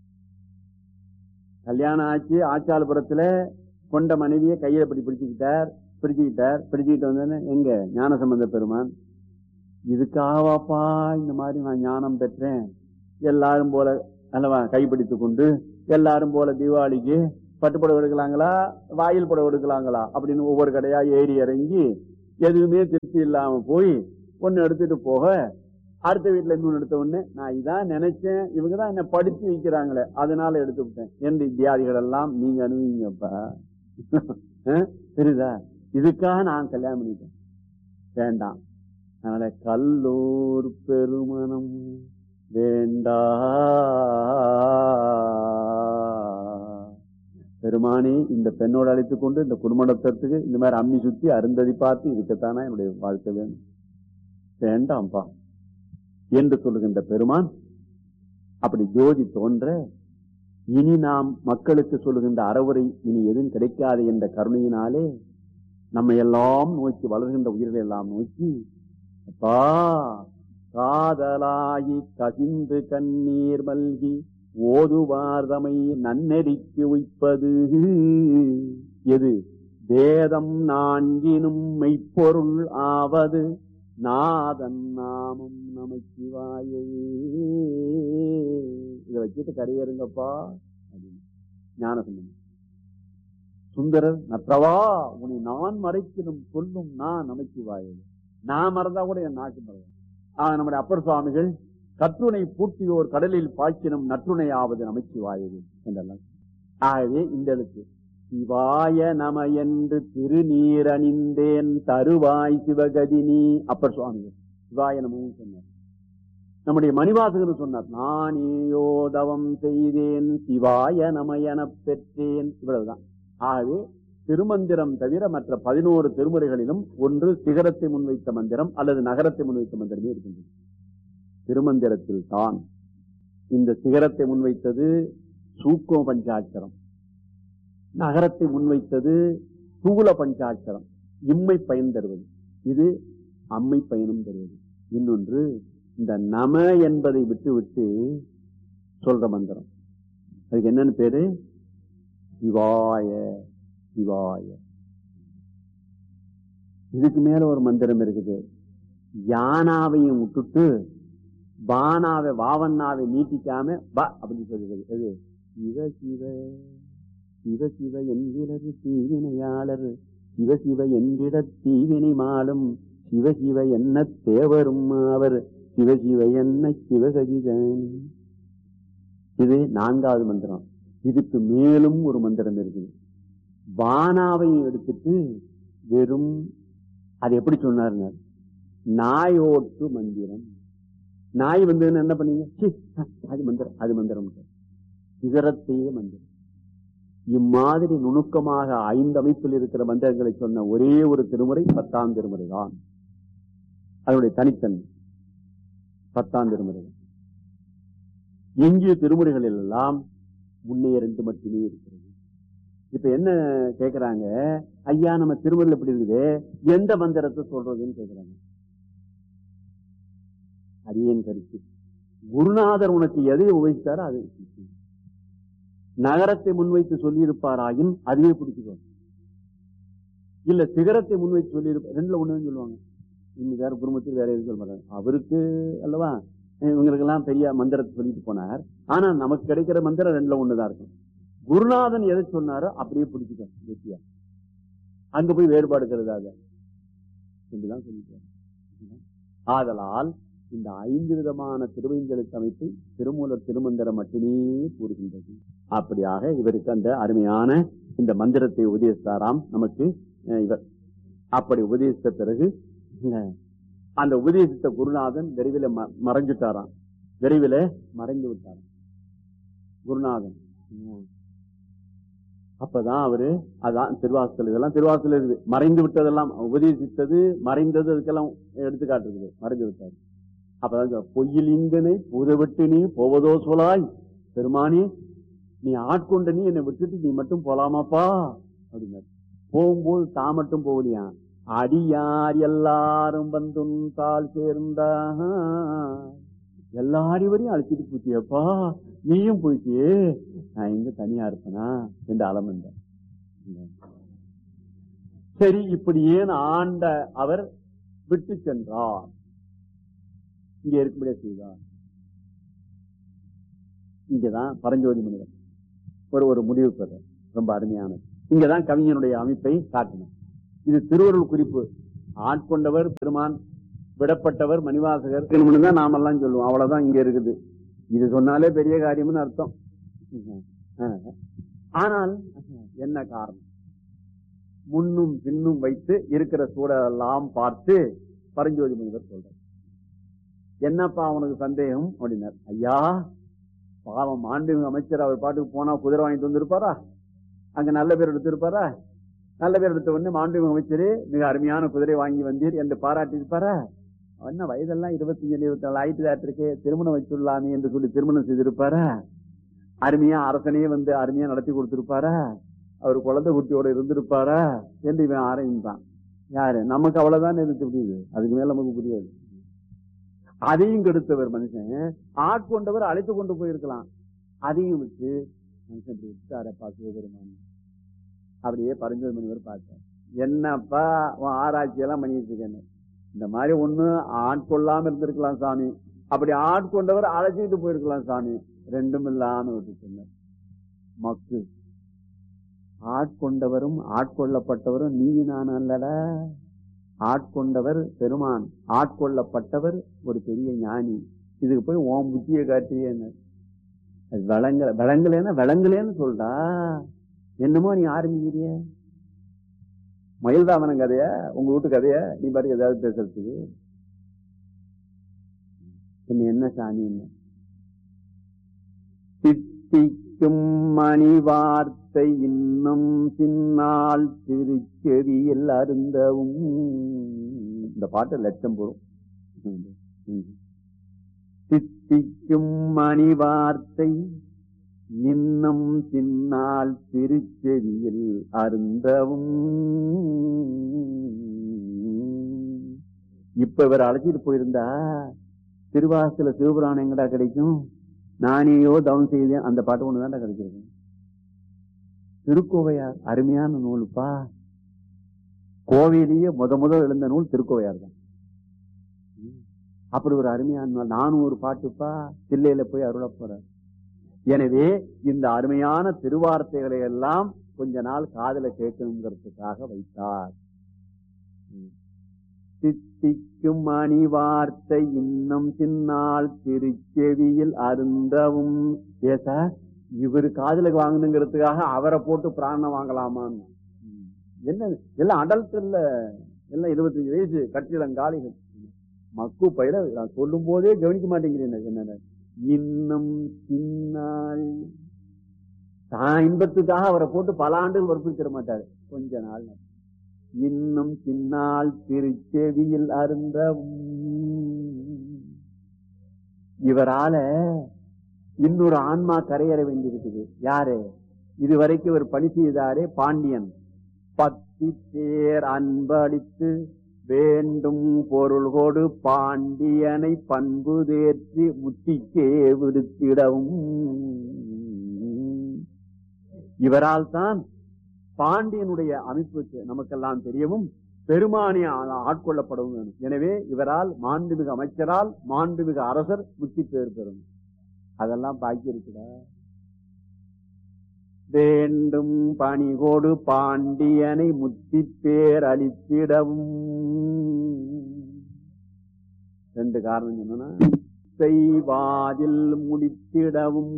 கல்யாணம் ஆச்சு ஆச்சாலபுரத்துல கொண்ட மனைவியை கையை இப்படி பிடிச்சுக்கிட்டார் பிடிச்சுக்கிட்டார் பிடிச்சுக்கிட்டு வந்தோன்னு எங்க ஞானசம்பந்த பெருமான் இதுக்காகவாப்பா இந்த மாதிரி நான் ஞானம் பெற்றேன் எல்லாரும் போல அல்லவா கைப்பிடித்து கொண்டு எல்லாரும் போல தீபாவளிக்கு பட்டு புடவை எடுக்கலாங்களா வாயில் புடவை எடுக்கலாங்களா அப்படின்னு ஒவ்வொரு கடையா ஏறி இறங்கி எதுவுமே திருப்தி இல்லாம போய் ஒன்னு எடுத்துட்டு போக அடுத்த வீட்டுல இன்னொன்னு எடுத்த உடனே நான் இதான் நினைச்சேன் இவங்க தான் என்ன படிச்சு வைக்கிறாங்களே அதனால எடுத்து விட்டேன் என்று இத்தியாதிகள் எல்லாம் நீங்க அனுபவிங்கப்பா அஹ், தெரியுதா இதுக்காக நான் கல்யாணம் பண்ணிட்டேன் வேண்டாம் அதனால கல்லூர் பெருமணம் வேண்டா பெருமானி இந்த பெண்ணோட அழைத்துக் கொண்டு இந்த குடும்பத்துக்கு இந்த மாதிரி அம்மி சுத்தி அருந்ததி பார்த்து இருக்கத்தானே என்னுடைய வாழ்க்கை வேணும் வேண்டாம்ப்பா என்று சொல்லுகின்ற பெருமான் அப்படி ஜோதி தோன்ற இனி நாம் மக்களுக்கு சொல்லுகின்ற அறவுரை இனி எதுவும் கிடைக்காது என்ற கருணையினாலே நம்ம எல்லாம் நோக்கி வளர்கின்ற உயிர்களை எல்லாம் நோக்கி அப்பா காதலாகி கசிந்து கண்ணீர் மல்கி ஓதுவார்தமை நன்னெறிக்கு உய்ப்பது எது வேதம் நான்கினும் மெய்ப்பொருள் ஆவது நாதன் நாமம் நமச்சிவாயே இதை வச்சுட்டு கரையேறுங்கப்பா அப்படின்னு ஞான சொன்னேன் சுந்தரர் நற்றவா உன்னை நான் மறைக்கணும் சொல்லும் நான் நமச்சிவாயே நான் மறந்தா கூட என் நாக்கு மறந்தேன் ஆஹ் நம்முடைய அப்பர் சுவாமிகள் கற்றுணை பூட்டியோர் கடலில் பாய்ச்சினும் நற்றுணையாவது நமச்சிவாயது என்றெல்லாம் ஆகவே இந்த எழுத்து சிவாய நம என்று திருநீர் அணிந்தேன் தருவாய் சிவகதினி அப்பர் சுவாமிகள் சிவாய நமவும் சொன்னார் நம்முடைய மணிவாசகர் சொன்னார் நானேயோ தவம் செய்தேன் சிவாய நம எனப் பெற்றேன் இவ்வளவுதான் ஆகவே திருமந்திரம் தவிர மற்ற பதினோரு திருமுறைகளிலும் ஒன்று சிகரத்தை முன்வைத்த மந்திரம் அல்லது நகரத்தை முன்வைத்த மந்திரமே இருக்கின்றது திருமந்திரத்தில் தான் இந்த சிகரத்தை முன்வைத்தது சூக்கும பஞ்சாட்சரம் நகரத்தை முன்வைத்தது தூல பஞ்சாட்சரம் இம்மை பயன் தருவது இது அம்மை பயனும் தருவது இன்னொன்று இந்த நம என்பதை விட்டு விட்டு சொல்ற மந்திரம் அதுக்கு என்னன்னு பேரு சிவாய சிவாய இதுக்கு மேல ஒரு மந்திரம் இருக்குது யானாவையும் விட்டுட்டு பானாவை வாவண்ணாவை நீட்டிக்காம ப அப்படின்னு சொல்லுறது எது சிவ சிவ சிவ சிவ என்கிறது தீவினையாளர் சிவ சிவ என்கிற தீவினை மாலும் சிவ சிவ என்ன தேவரும் அவர் சிவ சிவ என்ன சிவகதிதான் இது நான்காவது மந்திரம் இதுக்கு மேலும் ஒரு மந்திரம் இருக்குது பானாவையும் எடுத்துட்டு வெறும் அது எப்படி சொன்னாருங்க நாயோட்டு மந்திரம் நாய் வந்து என்ன பண்ணீங்க சீ, அது மந்திரம் அது மந்திரம் சிகரத்தையே மந்திரம் இம்மாதிரி நுணுக்கமாக ஐந்து அமைப்பில் இருக்கிற மந்திரங்களை சொன்ன ஒரே ஒரு திருமுறை பத்தாம் திருமுறை தான் அதனுடைய தனித்தன்மை பத்தாம் திருமுறை எஞ்சிய திருமுறைகளில் எல்லாம் முன்னே இருந்து மட்டுமே இருக்கிறது இப்ப என்ன கேக்குறாங்க ஐயா நம்ம திருமுறையில் எப்படி இருக்குது எந்த மந்திரத்தை சொல்றதுன்னு கேக்குறாங்க அரியன் கருத்து குருநாதர் உனக்கு எதை உபயோகித்தாரோ அதை பிடிச்சு. நகரத்தை முன்வைத்து சொல்லியிருப்பாராயின் அதுவே பிடிச்சுக்கோ இல்ல சிகரத்தை முன்வைத்து சொல்லியிருப்ப ரெண்டுல ஒண்ணுன்னு சொல்லுவாங்க இன்னும் வேற குடும்பத்தில் வேற எதுவும் சொல்ல மாட்டாங்க அவருக்கு அல்லவா இவங்களுக்கு எல்லாம் பெரிய மந்திரத்தை சொல்லிட்டு போனார் ஆனா நமக்கு கிடைக்கிற மந்திரம் ரெண்டுல ஒண்ணுதான் இருக்கும் குருநாதன் எதை சொன்னாரோ அப்படியே பிடிச்சுக்கோ கெட்டியா அங்க போய் வேறுபாடு கருதாத என்றுதான் சொல்லிட்டு ஆதலால் இந்த ஐந்து விதமான திருவைந்தெழுத்து அமைப்பு திருமூலர் திருமந்திரம் மட்டுமே கூறுகின்றது அப்படியாக இவருக்கு அந்த அருமையான இந்த மந்திரத்தை உபதேசித்தாராம் நமக்கு அஹ், இவர் அப்படி உபதேசித்த பிறகு அஹ், அந்த உபதேசித்த குருநாதன் விரைவில் ம- மறைஞ்சிட்டாராம் விரைவில் மறைந்து விட்டாராம் குருநாதன் உம். அப்பதான் அவரு அதான் திருவாசல் இதெல்லாம் திருவாசல் இருக்குது மறைந்து விட்டதெல்லாம் உபதேசித்தது மறைந்தது அதுக்கெல்லாம் எடுத்துக்காட்டுருக்குது மறைந்து விட்டார் அப்பதான் சொல்றார், பொய்யிலிங்கனை பூதவிட்டு நீ போவதோ சொலாய் பெருமானி நீ ஆட்கொண்ட நீ என்னை விட்டுட்டு நீ மட்டும் போலாமாப்பா அப்படின்னாரு போகும்போது தான் மட்டும் போகலையா அடியார் எல்லாரும் வந்தும் தாள் சேர்ந்தா எல்லாரையும் அழைச்சிட்டு போச்சியப்பா நீயும் போயிட்டியே நான் எங்க தனியா இருப்பேனா என்று அலமந்த சரி இப்படி ஏன் ஆண்ட அவர் விட்டு சென்றார் இங்க இருக்கும்படியா செய்தார் இங்கதான் பரஞ்சோதி முனிவர் ஒரு ஒரு முடிவு பெற ரொம்ப அருமையானது இங்கதான் கவிஞனுடைய அமைப்பை காட்டணும் இது திருவருள் குறிப்பு ஆட்கொண்டவர் பெருமான் விடப்பட்டவர் மணிவாசகர் தான் நாமெல்லாம் சொல்லுவோம் அவ்வளவுதான் இங்க இருக்குது இது சொன்னாலே பெரிய காரியம்னு அர்த்தம் ஆனால் என்ன காரணம் முன்னும் பின்னும் வைத்து இருக்கிற சூழலெல்லாம் பார்த்து பரஞ்சோதி முனிவர் சொல்றார் என்னப்பா அவனுக்கு சந்தேகம் அப்படின்னார் ஐயா பாவம் மாண்புமிகு அமைச்சர் அவர் பாட்டுக்கு போனா குதிரை வாங்கிட்டு வந்திருப்பாரா அங்க நல்ல பேர் எடுத்திருப்பாரா நல்ல பேர் எடுத்த உடனே மாண்புமிகு அமைச்சரே மிக அருமையான குதிரை வாங்கி வந்தீர் என்று பாராட்டி இருப்பாரா என்ன வயதெல்லாம் இருபத்தஞ்சு இருபத்தி நாலு ஆயிரத்தி இருக்கே திருமணம் வச்சுள்ளாமே என்று சொல்லி திருமணம் செய்திருப்பாரா அருமையா அரசனையே வந்து அருமையா நடத்தி கொடுத்திருப்பாரா அவர் குழந்தை குட்டியோட இருந்திருப்பாரா என்று இவன் ஆரம்பிப்பான் யாரு நமக்கு அவ்வளவுதான் எதிர்த்து புரியுது அதுக்கு மேல நமக்கு புரியாது அதையும் கெடுத்தவர் மனுஷன் ஆட்கொண்டவர் அழைத்து கொண்டு போயிருக்கலாம் அதையும் விட்டு மனுஷன் இப்படி விட்டாரப்பா சிவபெருமான் அப்படியே பரஞ்சோதி மணிவர் பார்த்தார் என்னப்பா உன் ஆராய்ச்சி எல்லாம் பண்ணிட்டு இருக்கேன்னு இந்த மாதிரி ஒண்ணு ஆட்கொள்ளாம இருந்திருக்கலாம் சாமி அப்படி ஆட்கொண்டவர் அழைச்சிட்டு போயிருக்கலாம் சாமி ரெண்டும் இல்லாம விட்டு சொன்னார் மக்கு ஆட்கொண்டவரும் ஆட்கொள்ளப்பட்டவரும் நீதி நான் அல்லடா ஆட்கொண்டவர் பெருமான் ஆட்கொள்ளப்பட்டவர் ஒரு பெரிய ஞானி இதுக்கு போய் ஓம் புத்தியை காட்டியேன்னு அது விளங்கல விளங்கலன்னா விளங்கலேன்னு சொல்றா என்னமோ நீ ஆரம்பிக்கிறிய மயில்தாமனம் கதைய உங்க வீட்டு கதைய நீ பாட்டு ஏதாவது பேசுறதுக்கு என்ன என்ன சாமி என்ன திட்டிக்கும் மணி வார்த்தை இன்னும் சின்னால் திருச்செவியில் அருந்தவும் இந்த பாட்டு லட்சம் போடும் திட்டிக்கும் மணி வார்த்தை இன்னும் சின்னால் திருச்செவியில் அருந்தவும் இப்ப இவர் அழைச்சிட்டு போயிருந்தா திருவாசல சிவபுராணம் எங்கடா கிடைக்கும் நானேயோ தவம் செய்தேன் அந்த பாட்டு ஒண்ணுதான்டா கிடைச்சிருக்கு திருக்கோவையார் அருமையான நூலுப்பா கோவையிலேயே முத முத எழுந்த நூல் திருக்கோவையார் தான் அப்படி ஒரு அருமையான நூல் நானும் ஒரு பாட்டுப்பா தில்லையில போய் அருள போறார் எனவே இந்த அருமையான திருவார்த்தைகளை எல்லாம் கொஞ்ச நாள் காதல கேட்கணுங்கிறதுக்காக வைத்தார் சித்திக்கும் மணி வார்த்தை இன்னும் சின்னால் திருச்செவியில் அருந்தவும் ஏ சார் இவரு காதலுக்கு வாங்கணுங்கிறதுக்காக அவரை போட்டு பிராணம் வாங்கலாமான்னு என்ன எல்லாம் அடல்ட் இல்ல எல்லாம் இருபத்தஞ்சு வயசு கட்டிடங்காலிகள் மக்கு பயிர நான் சொல்லும் போதே கவனிக்க மாட்டேங்கிறேன் என்ன இன்னும் சின்னால் தான் இன்பத்துக்காக அவரை போட்டு பல ஆண்டுகள் வற்புறுத்திட மாட்டாரு கொஞ்ச நாள் இன்னும் சின்னால் திருச்செவியில் அருந்த இவரால இன்னொரு ஆன்மா கரையேற வேண்டியிருக்குது யாரு இதுவரைக்கும் ஒரு பணி செய்தாரே பாண்டியன் பத்தி பேர் அன்பளித்து வேண்டும் பொருள் கொடு பாண்டியனை பண்பு தேற்றி முத்திக்கே விடுத்திடவும் இவரால் தான் பாண்டியனுடைய அமைப்புக்கு நமக்கெல்லாம் தெரியவும் பெருமானி ஆட்கொள்ளப்படவும் வேணும் எனவே இவரால் மாண்புமிகு அமைச்சரால் மாண்புமிகு அரசர் முத்தி பேர் பெறும் அதெல்லாம் பாக்கி இருக்குடா வேண்டும் பணிகோடு பாண்டியனை முத்தி பேர் அளித்திடவும் ரெண்டு காரணம் சொன்னா செய்வாதில் முடித்திடவும்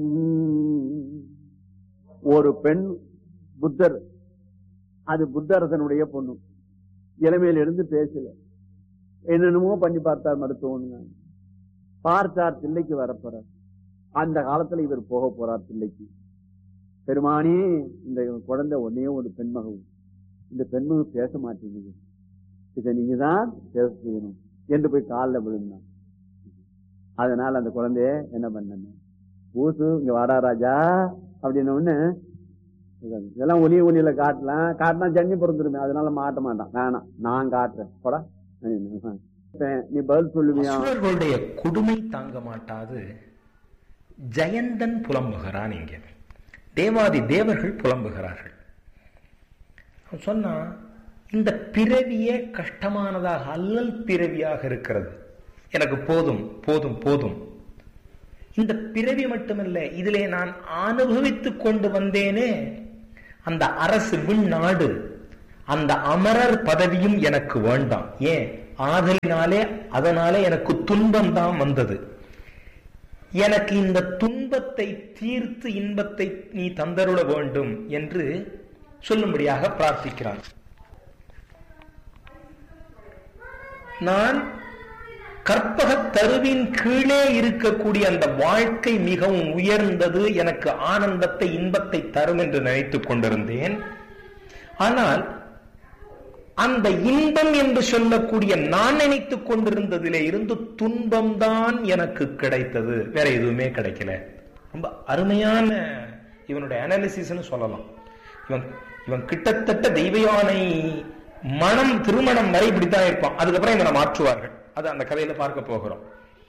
ஒரு பெண் புத்தர் அது புத்தரசனுடைய பொண்ணு இளமையில இருந்து பேசல என்னென்னமோ பண்ணி பார்த்தார் மருத்துவம் பார்த்தார் தில்லைக்கு வரப்போறார் அந்த காலத்துல இவர் போக போறார் தில்லைக்கு பெருமானே இந்த குழந்தை ஒன்னே ஒரு பெண்மகம் இந்த பெண்மகு பேச மாட்டேங்குது இதை நீங்க தான் பேச செய்யணும் என்று போய் காலில் விழுந்தான் அதனால அந்த குழந்தைய என்ன பண்ண பூசு இங்க வாடா ராஜா அப்படின்னு ஒண்ணு இதெல்லாம் ஒளிய ஒளியில காட்டலாம் காட்டினா ஜன்னி பிறந்துருமே அதனால மாட்ட மாட்டான் வேணாம் நான் காட்டுறேன் போடா நீ பதில் சொல்லுவியா அசுரர்களுடைய கொடுமை தாங்க மாட்டாது ஜெயந்தன் புலம்புகிறான் இங்கே தேவாதி தேவர்கள் புலம்புகிறார்கள் அவன் சொன்னா இந்த பிறவியே கஷ்டமானதாக அல்லல் பிறவியாக இருக்கிறது எனக்கு போதும் போதும் போதும் இந்த பிறவி மட்டுமல்ல இதிலே நான் அனுபவித்துக் கொண்டு வந்தேனே அந்த அரசு விண்ணாடு அந்த அமரர் பதவியும் எனக்கு வேண்டாம் ஏன் ஆதலினாலே அதனாலே எனக்கு துன்பம் தான் வந்தது எனக்கு இந்த துன்பத்தை தீர்த்து இன்பத்தை நீ தந்தருள வேண்டும் என்று சொல்லும்படியாக பிரார்த்திக்கிறான் நான் கற்பக தருவின் கீழே இருக்கக்கூடிய அந்த வாழ்க்கை மிகவும் உயர்ந்தது எனக்கு ஆனந்தத்தை இன்பத்தை தரும் என்று நினைத்துக் கொண்டிருந்தேன் ஆனால் அந்த இன்பம் என்று சொல்லக்கூடிய நான் நினைத்துக் கொண்டிருந்ததிலே இருந்து துன்பம்தான் எனக்கு கிடைத்தது வேற எதுவுமே கிடைக்கல ரொம்ப அருமையான இவனுடைய அனாலிசிஸ்னு சொல்லலாம் இவன் இவன் கிட்டத்தட்ட தெய்வயானை மனம் திருமணம் வரை இப்படித்தான் இருப்பான் அதுக்கப்புறம் இவனை மாற்றுவார்கள் அது அந்த கதையில பார்க்க போகிறோம்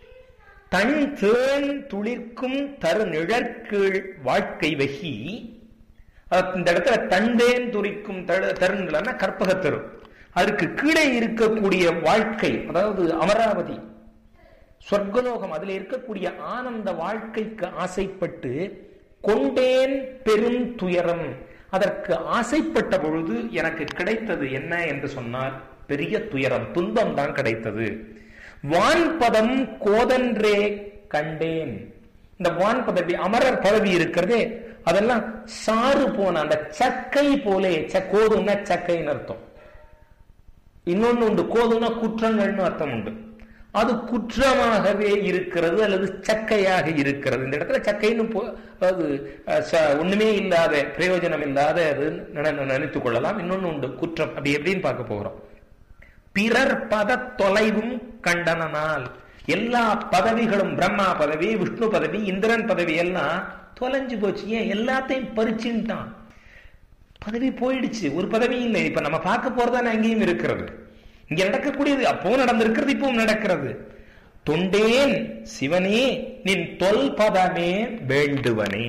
தன் தேன் துளிர்க்கும் தரு நிழற்கீழ் வாழ்க்கை வகி அதாவது இந்த இடத்துல தண்டேன் துரிக்கும் தருணா கற்பகத்தரு அதுக்கு கீழே இருக்கக்கூடிய வாழ்க்கை அதாவது அமராவதி சொர்க்கலோகம் அதுல இருக்கக்கூடிய ஆனந்த வாழ்க்கைக்கு ஆசைப்பட்டு கொண்டேன் பெரும் துயரம் அதற்கு ஆசைப்பட்ட பொழுது எனக்கு கிடைத்தது என்ன என்று சொன்னால் பெரிய துயரம் துன்பம் தான் கிடைத்தது வான்பதம் கோதன்றே கண்டேன் இந்த வான் பதவி அமரர் பதவி இருக்கிறதே அதெல்லாம் சாறு போன அந்த சக்கை போலே கோதும்னா சக்கைன்னு அர்த்தம் இன்னொன்னு உண்டு கோதும்னா குற்றங்கள்னு அர்த்தம் உண்டு அது குற்றமாகவே இருக்கிறது அல்லது சக்கையாக இருக்கிறது இந்த இடத்துல சக்கைன்னு அது ஒண்ணுமே இல்லாத பிரயோஜனம் இல்லாத அது நினைத்துக் கொள்ளலாம் இன்னொன்னு உண்டு குற்றம் அப்படி எப்படின்னு பார்க்க போகிறோம் பிறர் பத தொலைவும் கண்டனால் எல்லா பதவிகளும் பிரம்மா பதவி விஷ்ணு பதவி இந்திரன் பதவி எல்லாம் தொலைஞ்சு போச்சு ஏன் எல்லாத்தையும் பறிச்சுட்டான் பதவி போயிடுச்சு ஒரு பதவி இல்லை இப்ப நம்ம பார்க்க போறதான அங்கேயும் இருக்கிறது இங்க நடக்கக்கூடியது அப்போ நடந்திருக்கிறது இப்பவும் நடக்கிறது தொண்டேன் சிவனே நின் தொல் பதமே வேண்டுவனே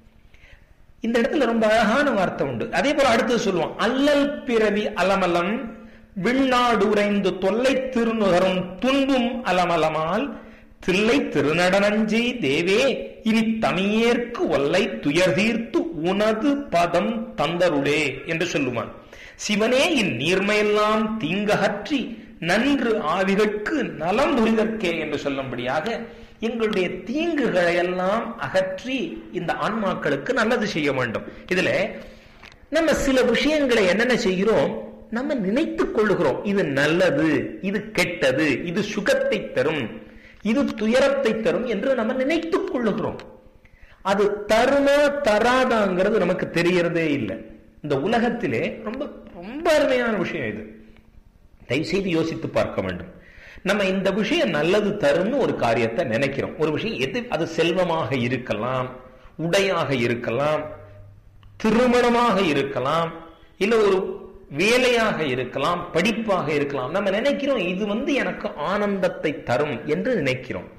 இந்த இடத்துல ரொம்ப அழகான வார்த்தை உண்டு அதே போல அடுத்து சொல்லுவோம் அல்லல் பிறவி அலமலம் விண்ணாடு உறைந்து தொல்லை திருநுகரும் துன்பும் அலமலமால் தில்லை திருநடனஞ்சி தேவே இனி தமியேற்கு ஒல்லை துயர் தீர்த்து உனது பதம் தந்தருளே என்று சொல்லுவான் சிவனே இந் நீர்மையெல்லாம் தீங்ககற்றி நன்று ஆவிகட்கு நலம் புரிதற்கே என்று சொல்லும்படியாக எங்களுடைய தீங்குகளை எல்லாம் அகற்றி இந்த ஆன்மாக்களுக்கு நல்லது செய்ய வேண்டும் இதுல நம்ம சில விஷயங்களை என்னென்ன செய்கிறோம் நம்ம நினைத்துக் கொள்ளுகிறோம் இது நல்லது இது கெட்டது இது சுகத்தை தரும் இது துயரத்தை தரும் என்று நம்ம நினைத்துக் கொள்ளுகிறோம் அது தருமா தராதாங்கிறது நமக்கு தெரியறதே இல்லை இந்த உலகத்திலே ரொம்ப ரொம்ப அருமையான விஷயம் இது தயவுசெய்து யோசித்து பார்க்க வேண்டும் நம்ம இந்த விஷயம் நல்லது தரும்னு ஒரு காரியத்தை நினைக்கிறோம் ஒரு விஷயம் எது அது செல்வமாக இருக்கலாம் உடையாக இருக்கலாம் திருமணமாக இருக்கலாம் இல்ல ஒரு வேலையாக இருக்கலாம் படிப்பாக இருக்கலாம் நம்ம நினைக்கிறோம் இது வந்து எனக்கு ஆனந்தத்தை தரும் என்று நினைக்கிறோம்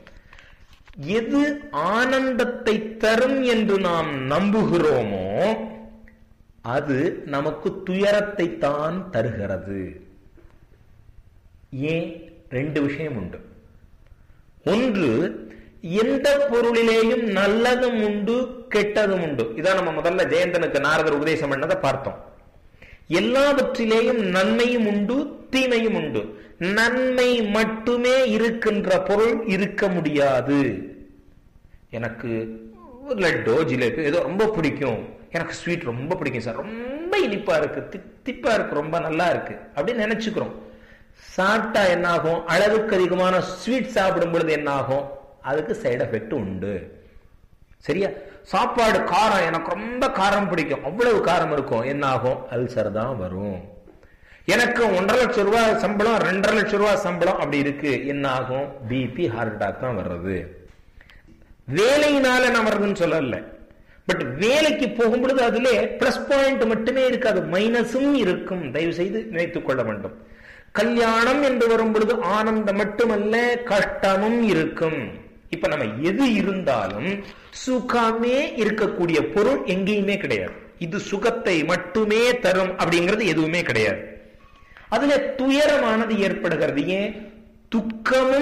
எது ஆனந்தத்தை தரும் என்று நாம் நம்புகிறோமோ அது நமக்கு துயரத்தை தான் தருகிறது ஏன் ரெண்டு விஷயம் உண்டு ஒன்று எந்த பொருளிலேயும் நல்லதும் உண்டு கெட்டதும் உண்டு இதான் நம்ம முதல்ல ஜெயந்தனுக்கு நாரதர் உபதேசம் பண்ணதை பார்த்தோம் எல்லாவற்றிலேயும் நன்மையும் உண்டு தீமையும் உண்டு நன்மை மட்டுமே இருக்கின்ற பொருள் இருக்க முடியாது எனக்கு லட்டோ ஜிலேபி ஏதோ ரொம்ப பிடிக்கும் எனக்கு ஸ்வீட் ரொம்ப பிடிக்கும் சார் ரொம்ப இனிப்பா இருக்கு தித்திப்பா இருக்கு ரொம்ப நல்லா இருக்கு அப்படின்னு நினைச்சுக்கிறோம் சாப்பிட்டா என்ன ஆகும் அளவுக்கு அதிகமான ஸ்வீட் சாப்பிடும் பொழுது என்ன ஆகும் அதுக்கு சைடு எஃபெக்ட் உண்டு சரியா சாப்பாடு காரம் எனக்கு ரொம்ப காரம் பிடிக்கும் அவ்வளவு காரம் இருக்கும் என்ன ஆகும் அல்சர் தான் வரும் எனக்கு ஒன்றரை லட்சம் ரூபாய் சம்பளம் ரெண்டரை லட்சம் ரூபாய் சம்பளம் அப்படி இருக்கு என்ன ஆகும் பிபி ஹார்ட் அட்டாக் தான் வர்றது வேலையினால நான் வர்றதுன்னு சொல்லல பட் வேலைக்கு போகும் பொழுது அதுல பிளஸ் பாயிண்ட் மட்டுமே இருக்காது மைனஸும் இருக்கும் தயவு செய்து நினைத்துக் கொள்ள வேண்டும் கல்யாணம் என்று வரும் பொழுது ஆனந்தம் மட்டுமல்ல கஷ்டமும் இருக்கும் இப்ப நம்ம எது இருந்தாலும் சுகமே இருக்கக்கூடிய பொருள் எங்கேயுமே கிடையாது இது சுகத்தை மட்டுமே தரும் அப்படிங்கிறது எதுவுமே கிடையாது அதுல துயரமானது ஏற்படுகிறது ஏன் துக்கமும்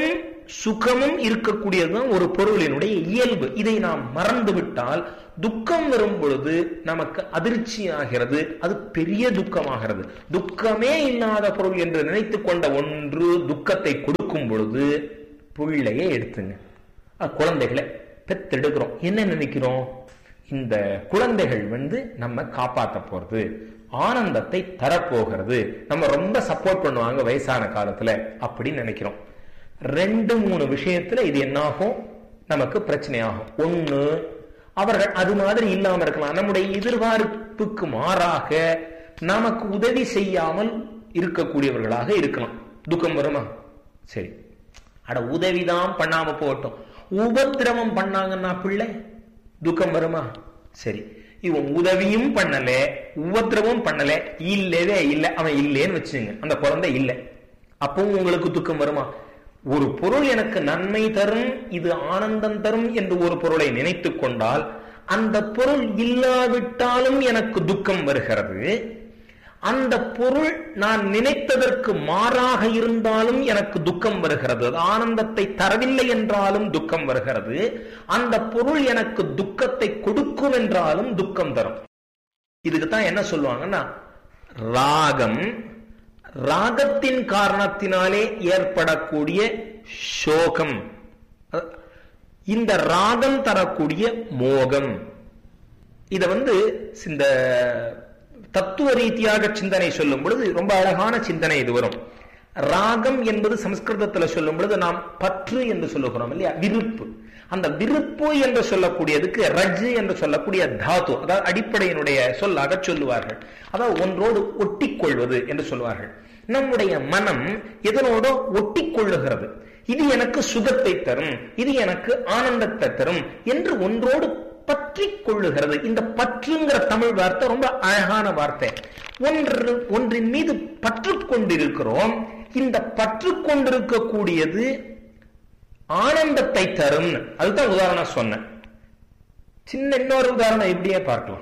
சுகமும் இருக்கக்கூடியதுதான் ஒரு பொருளினுடைய இயல்பு இதை நாம் மறந்து விட்டால் துக்கம் வரும் பொழுது நமக்கு அதிர்ச்சி ஆகிறது அது பெரிய துக்கமாகிறது துக்கமே இல்லாத பொருள் என்று நினைத்து கொண்ட ஒன்று துக்கத்தை கொடுக்கும் பொழுது பிள்ளையை எடுத்துங்க அஹ் குழந்தைகளை பெத்தெடுக்கிறோம் என்ன நினைக்கிறோம் இந்த குழந்தைகள் வந்து நம்ம காப்பாத்த போறது ஆனந்தத்தை தரப்போகிறது நம்ம ரொம்ப சப்போர்ட் பண்ணுவாங்க வயசான காலத்துல அப்படின்னு நினைக்கிறோம் ரெண்டு மூணு விஷயத்துல இது என்னாகும் நமக்கு பிரச்சனையாகும் ஒண்ணு அவர்கள் அது மாதிரி இல்லாம இருக்கலாம் நம்முடைய எதிர்பார்ப்புக்கு மாறாக நமக்கு உதவி செய்யாமல் இருக்கக்கூடியவர்களாக இருக்கலாம் துக்கம் வருமா சரி அட உதவிதான் பண்ணாம போகட்டும் உபத்திரவம் பண்ணாங்கன்னா பிள்ளை துக்கம் வருமா சரி இவன் உதவியும் பண்ணல உபத்திரமும் பண்ணல இல்லவே இல்லை அவன் இல்லேன்னு வச்சுங்க அந்த குழந்தை இல்லை அப்பவும் உங்களுக்கு துக்கம் வருமா ஒரு பொருள் எனக்கு நன்மை தரும் இது ஆனந்தம் தரும் என்று ஒரு பொருளை நினைத்து கொண்டால் அந்த பொருள் இல்லாவிட்டாலும் எனக்கு துக்கம் வருகிறது அந்த பொருள் நான் நினைத்ததற்கு மாறாக இருந்தாலும் எனக்கு துக்கம் வருகிறது அது ஆனந்தத்தை தரவில்லை என்றாலும் துக்கம் வருகிறது அந்த பொருள் எனக்கு துக்கத்தை கொடுக்கும் என்றாலும் துக்கம் தரும் இதுக்கு தான் என்ன சொல்லுவாங்கன்னா ராகம் ராகத்தின் காரணத்தினாலே ஏற்படக்கூடிய சோகம் இந்த ராகம் தரக்கூடிய மோகம் இத வந்து இந்த தத்துவ ரீதியாக சிந்தனை சொல்லும் பொழுது ரொம்ப அழகான சிந்தனை இது வரும் ராகம் என்பது சமஸ்கிருதத்துல சொல்லும் பொழுது நாம் பற்று என்று சொல்லுகிறோம் இல்லையா விருப்பு அந்த விருப்பு என்று சொல்லக்கூடியதுக்கு ரஜ் என்று சொல்லக்கூடிய தாத்து அதாவது அடிப்படையினுடைய சொல்லாக சொல்லுவார்கள் அதாவது ஒன்றோடு ஒட்டிக்கொள்வது என்று சொல்வார்கள் நம்முடைய மனம் எதனோட ஒட்டிக்கொள்ளுகிறது இது எனக்கு சுகத்தை தரும் இது எனக்கு ஆனந்தத்தை தரும் என்று ஒன்றோடு பற்றி கொள்ளுகிறது இந்த பற்றுங்கிற தமிழ் வார்த்தை ரொம்ப அழகான வார்த்தை ஒன்று ஒன்றின் மீது பற்று கொண்டிருக்கிறோம் இந்த பற்று கொண்டிருக்கக்கூடியது ஆனந்தத்தை தரும் அதுதான் உதாரணம் சொன்னேன் சின்ன இன்னொரு உதாரணம் இப்படியே பார்க்கலாம்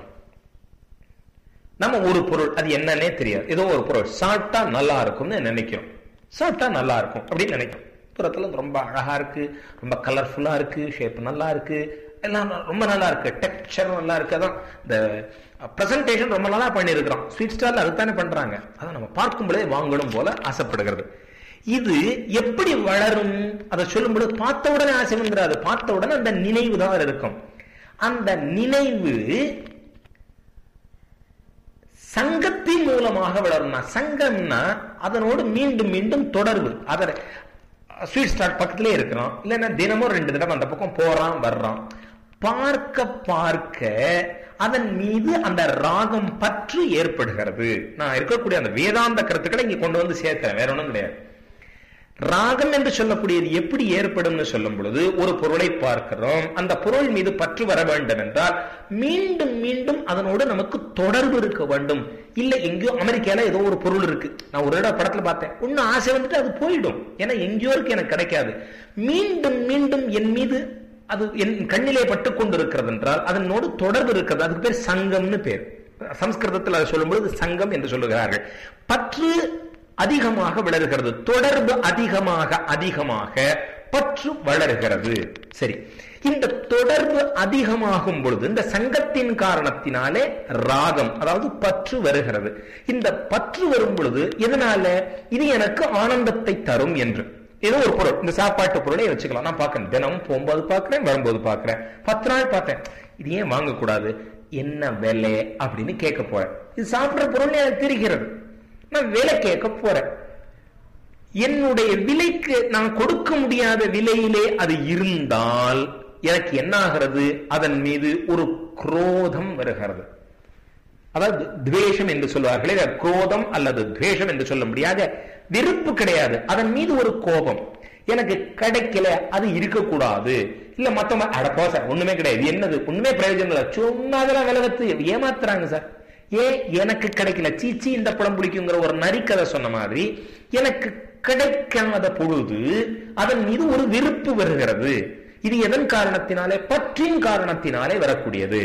நம்ம ஒரு பொருள் அது என்னன்னே தெரியாது ஏதோ ஒரு பொருள் சாப்பிட்டா நல்லா இருக்கும்னு நினைக்கிறோம் சாப்பிட்டா நல்லா இருக்கும் அப்படின்னு நினைக்கிறோம் புறத்துல ரொம்ப அழகா இருக்கு ரொம்ப கலர்ஃபுல்லா இருக்கு ஷேப் நல்லா இருக்கு எல்லாம் ரொம்ப நல்லா இருக்கு டெக்ஸ்சர் நல்லா இருக்கு அதான் இந்த பிரசன்டேஷன் ரொம்ப நல்லா பண்ணியிருக்கிறோம் ஸ்வீட் ஸ்டார்ல அதுதானே பண்றாங்க அதான் நம்ம பார்க்கும் பொழுதே வாங்கணும் போல ஆசைப்படுகிறது இது எப்படி வளரும் அதை சொல்லும் பொழுது பார்த்த உடனே ஆசை வந்துடாது பார்த்த உடனே அந்த நினைவு தான் இருக்கும் அந்த நினைவு சங்கத்தின் மூலமாக வளரும்னா சங்கம்னா அதனோடு மீண்டும் மீண்டும் தொடர்பு அதை ஸ்வீட் ஸ்டார்ட் பக்கத்திலே இருக்கிறோம் இல்லைன்னா தினமும் ரெண்டு தடவை அந்த பக்கம் போறான் வர்றான் பார்க்க பார்க்க அதன் மீது அந்த ராகம் பற்று ஏற்படுகிறது நான் இருக்கக்கூடிய அந்த வேதாந்த கருத்துக்களை இங்க கொண்டு வந்து சேர்க்கிறேன் வேற ஒன்றும் கிடையாது ராகம் என்று சொல்லக்கூடியது எப்படி ஏற்படும் சொல்லும் பொழுது ஒரு பொருளை பார்க்கிறோம் அந்த பொருள் மீது பற்று வர வேண்டும் என்றால் மீண்டும் மீண்டும் அதனோடு நமக்கு தொடர்பு இருக்க வேண்டும் இல்ல எங்கேயோ அமெரிக்கால ஏதோ ஒரு பொருள் இருக்கு நான் ஒரு இடம் படத்துல பார்த்தேன் ஒன்னு ஆசை வந்துட்டு அது போயிடும் ஏன்னா எங்கேயோ இருக்கு எனக்கு கிடைக்காது மீண்டும் மீண்டும் என் மீது அது என் கண்ணிலே பட்டு கொண்டிருக்கிறது என்றால் அதனோடு தொடர்பு இருக்கிறது அதுக்கு பேர் சங்கம்னு பேர் சம்ஸ்கிருதத்தில் அதை சொல்லும்பொழுது சங்கம் என்று சொல்லுகிறார்கள் பற்று அதிகமாக வளர்கிறது தொடர்பு அதிகமாக அதிகமாக பற்று வளர்கிறது சரி இந்த தொடர்பு அதிகமாகும் பொழுது இந்த சங்கத்தின் காரணத்தினாலே ராகம் அதாவது பற்று வருகிறது இந்த பற்று வரும் பொழுது எதனால இது எனக்கு ஆனந்தத்தை தரும் என்று ஏதோ ஒரு பொருள் இந்த சாப்பாட்டு பொருளை வச்சுக்கலாம் நான் பார்க்கறேன் தினமும் போகும்போது பார்க்கிறேன் வரும்போது பார்க்கிறேன் பத்து நாள் பார்த்தேன் இது ஏன் வாங்கக்கூடாது என்ன விலை அப்படின்னு கேட்க போறேன் இது சாப்பிடுற பொருள் எனக்கு தெரிகிறது நான் விலை கேட்க போறேன் என்னுடைய விலைக்கு நான் கொடுக்க முடியாத விலையிலே அது இருந்தால் எனக்கு என்ன ஆகிறது அதன் மீது ஒரு குரோதம் வருகிறது அதாவது துவேஷம் என்று சொல்வார்களே குரோதம் அல்லது துவேஷம் என்று சொல்ல முடியாத விருப்பு கிடையாது அதன் மீது ஒரு கோபம் எனக்கு கிடைக்கல அது இருக்கக்கூடாது இல்ல மத்தவங்க அடப்போ சார் ஒண்ணுமே கிடையாது என்னது ஒண்ணுமே பிரயோஜனம் இல்லை சும்மா அதெல்லாம் விலகத்து ஏமாத்துறாங்க சார் ஏன் எனக்கு கிடைக்கல சீச்சி இந்த படம் பிடிக்குங்கிற ஒரு நரிக்கதை சொன்ன மாதிரி எனக்கு கிடைக்காத பொழுது அதன் மீது ஒரு விருப்பு வருகிறது இது எதன் காரணத்தினாலே பற்றின் காரணத்தினாலே வரக்கூடியது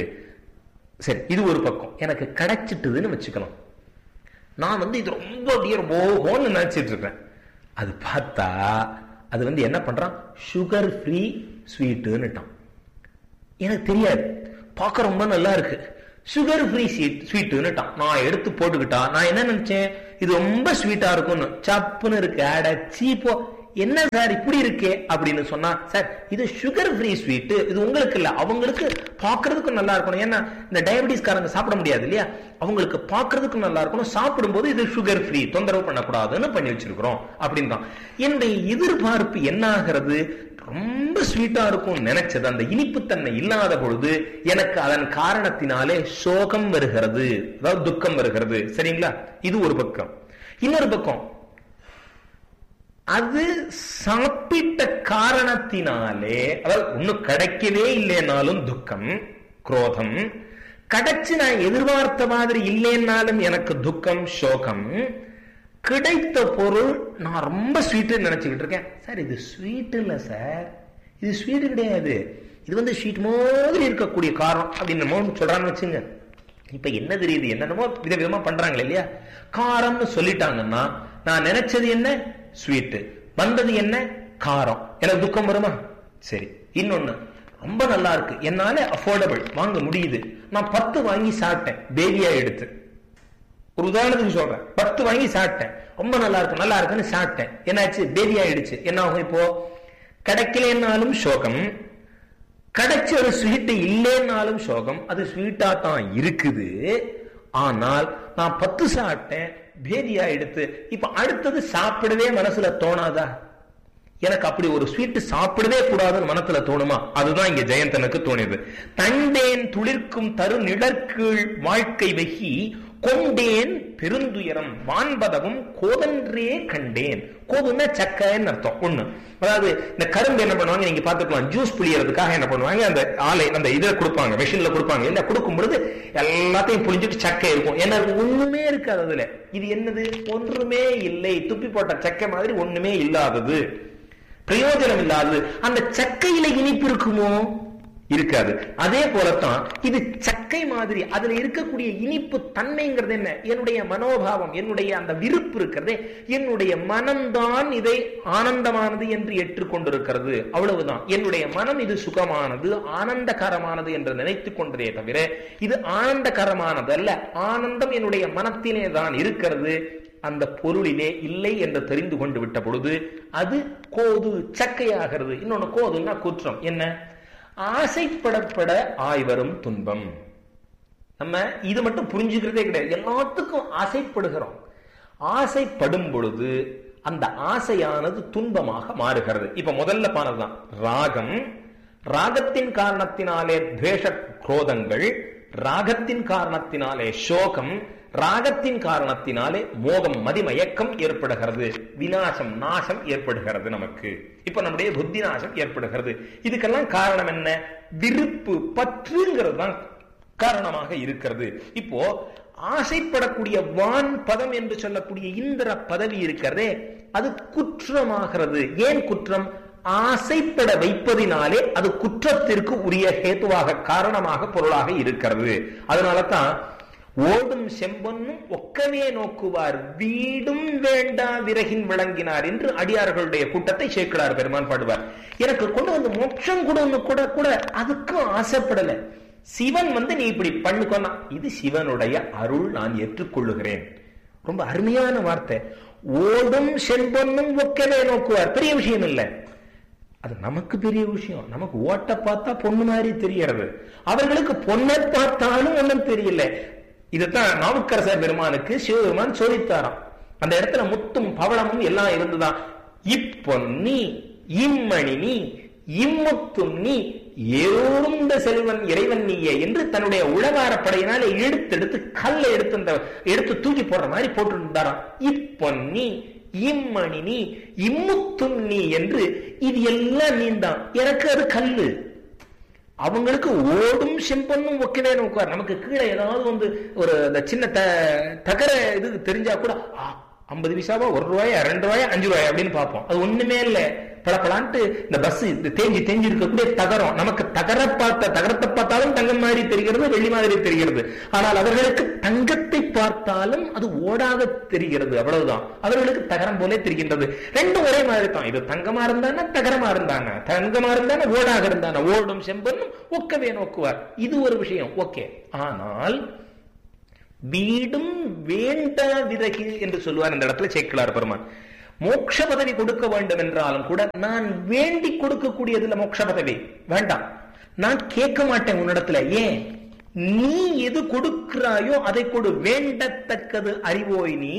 சரி இது ஒரு பக்கம் எனக்கு கிடைச்சிட்டுதுன்னு வச்சுக்கலாம் நான் வந்து இது ரொம்ப அப்படியே ஓஹோன்னு நினைச்சிட்டு இருக்கேன் அது பார்த்தா அது வந்து என்ன பண்றான் சுகர் ஃப்ரீ ஸ்வீட்டுன்னுட்டான் எனக்கு தெரியாது பார்க்க ரொம்ப நல்லா இருக்கு சுகர் ஃப்ரீ ஸ்வீட் ஸ்வீட்டுன்னுட்டான் நான் எடுத்து போட்டுக்கிட்டா நான் என்ன நினைச்சேன் இது ரொம்ப ஸ்வீட்டா இருக்கும்னு சப்புன்னு இருக்கு அட சீப்போ என்ன சார் இப்படி இருக்கே அப்படின்னு சொன்னா சார் இது சுகர் ஃப்ரீ ஸ்வீட் இது உங்களுக்கு இல்ல அவங்களுக்கு பார்க்கிறதுக்கும் நல்லா இருக்கணும் ஏன்னா இந்த டயபிட்டிஸ்காரங்க சாப்பிட முடியாது இல்லையா அவங்களுக்கு பார்க்கிறதுக்கும் நல்லா இருக்கணும் சாப்பிடும்போது இது சுகர் ஃப்ரீ தொந்தரவு பண்ணக்கூடாதுன்னு பண்ணி வச்சிருக்கிறோம் அப்படின்னு தான் என்னுடைய எதிர்பார்ப்பு என்ன ஆகிறது ரொம்ப ஸ்வீட்டா இருக்கும் நினைச்சது அந்த இனிப்புத்தன்மை இல்லாத பொழுது எனக்கு அதன் காரணத்தினாலே சோகம் வருகிறது அதாவது துக்கம் வருகிறது சரிங்களா இது ஒரு பக்கம் இன்னொரு பக்கம் அது சாப்பிட்ட காரணத்தினாலே அதாவது ஒன்னும் கிடைக்கவே இல்லைனாலும் துக்கம் குரோதம் கிடைச்சு நான் எதிர்பார்த்த மாதிரி இல்லைன்னாலும் எனக்கு துக்கம் சோகம் கிடைத்த பொருள் நான் ரொம்ப ஸ்வீட்டு நினைச்சுக்கிட்டு இருக்கேன் சார் இது ஸ்வீட் இல்ல சார் இது ஸ்வீட் கிடையாது இது வந்து ஸ்வீட் மாதிரி இருக்கக்கூடிய காரம் அப்படின்னு நம்ம சொல்றான்னு வச்சுங்க இப்ப என்ன தெரியுது என்னென்னமோ விதவிதமா பண்றாங்க இல்லையா காரம்னு சொல்லிட்டாங்கன்னா நான் நினைச்சது என்ன ஸ்வீட் வந்தது என்ன காரம் எனக்கு துக்கம் வருமா சரி இன்னொன்னு ரொம்ப நல்லா இருக்கு என்னால அஃபோர்டபிள் வாங்க முடியுது நான் பத்து வாங்கி சாப்பிட்டேன் பேபியா எடுத்து ஒரு உதாரணத்துக்கு சொல்றேன் பத்து வாங்கி சாப்பிட்டேன் ரொம்ப நல்லா இருக்கு நல்லா இருக்குன்னு சாப்பிட்டேன் என்னாச்சு பேபி ஆயிடுச்சு என்ன ஆகும் இப்போ கிடைக்கலனாலும் சோகம் கிடைச்ச ஒரு ஸ்வீட் இல்லைன்னாலும் சோகம் அது ஸ்வீட்டா தான் இருக்குது ஆனால் நான் பத்து சாப்பிட்டேன் பேதியா எடுத்து இப்ப அடுத்தது சாப்பிடவே மனசுல தோணாதா எனக்கு அப்படி ஒரு ஸ்வீட் சாப்பிடவே கூடாதுன்னு மனசுல தோணுமா அதுதான் இங்க ஜெயந்தனுக்கு தோணியது தண்டேன் துளிர்க்கும் தரு நிழற்கீழ் வாழ்க்கை வெகி கொண்டேன் பெருந்துயரம் வான்பதவும் கோதன்றே கண்டேன் கோதுன்னா சக்கைன்னு அர்த்தம் ஒண்ணு அதாவது இந்த கரும்பு என்ன பண்ணுவாங்க நீங்க பாத்துக்கலாம் ஜூஸ் புளியறதுக்காக என்ன பண்ணுவாங்க அந்த ஆலை அந்த இதை கொடுப்பாங்க மெஷின்ல கொடுப்பாங்க இல்ல கொடுக்கும் பொழுது எல்லாத்தையும் புளிஞ்சிட்டு சக்கை இருக்கும் ஏன்னா ஒண்ணுமே இருக்காது அதுல இது என்னது ஒன்றுமே இல்லை துப்பி போட்ட சக்கை மாதிரி ஒண்ணுமே இல்லாதது பிரயோஜனம் இல்லாதது அந்த சக்கையில இனிப்பு இருக்குமோ இருக்காது அதே போலத்தான் இது சக்கை மாதிரி அதுல இருக்கக்கூடிய இனிப்பு தன்மைங்கிறது என்ன என்னுடைய மனோபாவம் என்னுடைய அந்த விருப்பு இருக்கிறதே என்னுடைய மனம்தான் இதை ஆனந்தமானது என்று ஏற்றுக்கொண்டிருக்கிறது அவ்வளவுதான் என்னுடைய மனம் இது சுகமானது ஆனந்தகரமானது என்று நினைத்துக் கொண்டதே தவிர இது ஆனந்தகரமானது அல்ல ஆனந்தம் என்னுடைய மனத்திலே தான் இருக்கிறது அந்த பொருளிலே இல்லை என்று தெரிந்து கொண்டு விட்ட பொழுது அது கோது சக்கையாகிறது இன்னொன்னு கோதுன்னா குற்றம் என்ன ஆசைப்படப்பட ஆய்வரும் துன்பம் நம்ம இது மட்டும் புரிஞ்சுக்கிறதே கிடையாது எல்லாத்துக்கும் ஆசைப்படுகிறோம் ஆசைப்படும் பொழுது அந்த ஆசையானது துன்பமாக மாறுகிறது இப்ப முதல்ல பானதுதான் ராகம் ராகத்தின் காரணத்தினாலே துவேஷ குரோதங்கள் ராகத்தின் காரணத்தினாலே சோகம் ராகத்தின் காரணத்தினாலே மோகம் மதிமயக்கம் ஏற்படுகிறது விநாசம் நாசம் ஏற்படுகிறது நமக்கு இப்ப நம்முடைய புத்தி நாசம் ஏற்படுகிறது இதுக்கெல்லாம் காரணம் என்ன விருப்பு பற்றுங்கிறது தான் காரணமாக இருக்கிறது இப்போ ஆசைப்படக்கூடிய வான் பதம் என்று சொல்லக்கூடிய இந்திர பதவி இருக்கிறதே அது குற்றமாகிறது ஏன் குற்றம் ஆசைப்பட வைப்பதினாலே அது குற்றத்திற்கு உரிய ஹேத்துவாக காரணமாக பொருளாக இருக்கிறது அதனால தான் ஓடும் செம்பொன்னும் ஒக்கமே நோக்குவார் வீடும் வேண்டா விறகின் விளங்கினார் என்று அடியார்களுடைய கூட்டத்தை சேர்க்கிறார் பெருமான் பாடுவார் எனக்கு கொண்டு வந்து மோட்சம் கொடுன்னு கூட கூட அதுக்கும் ஆசைப்படல சிவன் வந்து நீ இப்படி பண்ணுக்கோனா இது சிவனுடைய அருள் நான் ஏற்றுக்கொள்ளுகிறேன் ரொம்ப அருமையான வார்த்தை ஓடும் செம்பொன்னும் ஒக்கவே நோக்குவார் பெரிய விஷயம் இல்லை அது நமக்கு பெரிய விஷயம் நமக்கு ஓட்ட பார்த்தா பொண்ணு மாதிரி தெரியறது அவர்களுக்கு பொண்ணை பார்த்தாலும் ஒண்ணும் தெரியல இதுதான் நாவுக்கரசர் பெருமானுக்கு சிவபெருமான் சோதித்தாராம் அந்த இடத்துல முத்தும் பவளமும் எல்லாம் இருந்துதான் இப்பொன்னி இம்மணி நீ இம்முத்தும் நீ ஏறுந்த செல்வன் இறைவன் நீயே என்று தன்னுடைய உழவாரப்படையினால எடுத்தெடுத்து கல்லை எடுத்து அந்த எடுத்து தூக்கி போடுற மாதிரி போட்டு இருந்தாராம் இப்பொன்னி இம்மணி நீ இம்முத்தும் நீ என்று இது எல்லாம் நீந்தான் எனக்கு அது கல்லு அவங்களுக்கு ஓடும் செம்பொன்னும் ஒக்கவே நோக்குவார் நமக்கு கீழே ஏதாவது வந்து ஒரு அந்த சின்ன த தகர இது தெரிஞ்சா கூட ஆ ஐம்பது பைசாவா ஒரு ரூபாயா ரெண்டு ரூபாயா அஞ்சு ரூபாயா அப்படின்னு பார்ப்போம் அது ஒண்ணுமே இல்ல பளபளான்ட்டு இந்த பஸ் தேஞ்சி தேஞ்சி இருக்கக்கூடிய தகரம் நமக்கு தகர பார்த்த தகரத்தை பார்த்தாலும் தங்கம் மாதிரி தெரிகிறது வெள்ளி மாதிரி தெரிகிறது ஆனால் அவர்களுக்கு தங்கத்தை பார்த்தாலும் அது ஓடாக தெரிகிறது அவ்வளவுதான் அவர்களுக்கு தகரம் போலே தெரிகின்றது ரெண்டும் ஒரே மாதிரி தான் இது தங்கமா இருந்தானே தகரமா இருந்தானே தங்கமா இருந்தானே ஓடாக இருந்தானே ஓடும் செம்பனும் ஒக்கவே நோக்குவார் இது ஒரு விஷயம் ஓகே ஆனால் வீடும் வேண்டா விறகு என்று சொல்லுவார் இந்த இடத்துல சேக்கிழார் பெருமான் மோட்ச பதவி கொடுக்க வேண்டும் என்றாலும் கூட நான் வேண்டி கொடுக்கக்கூடியதுல மோட்ச பதவி வேண்டாம் நான் கேட்க மாட்டேன் உன்னிடத்துல ஏன் நீ எது கொடுக்கிறாயோ அதை கொடு வேண்டத்தக்கது அறிவோய் நீ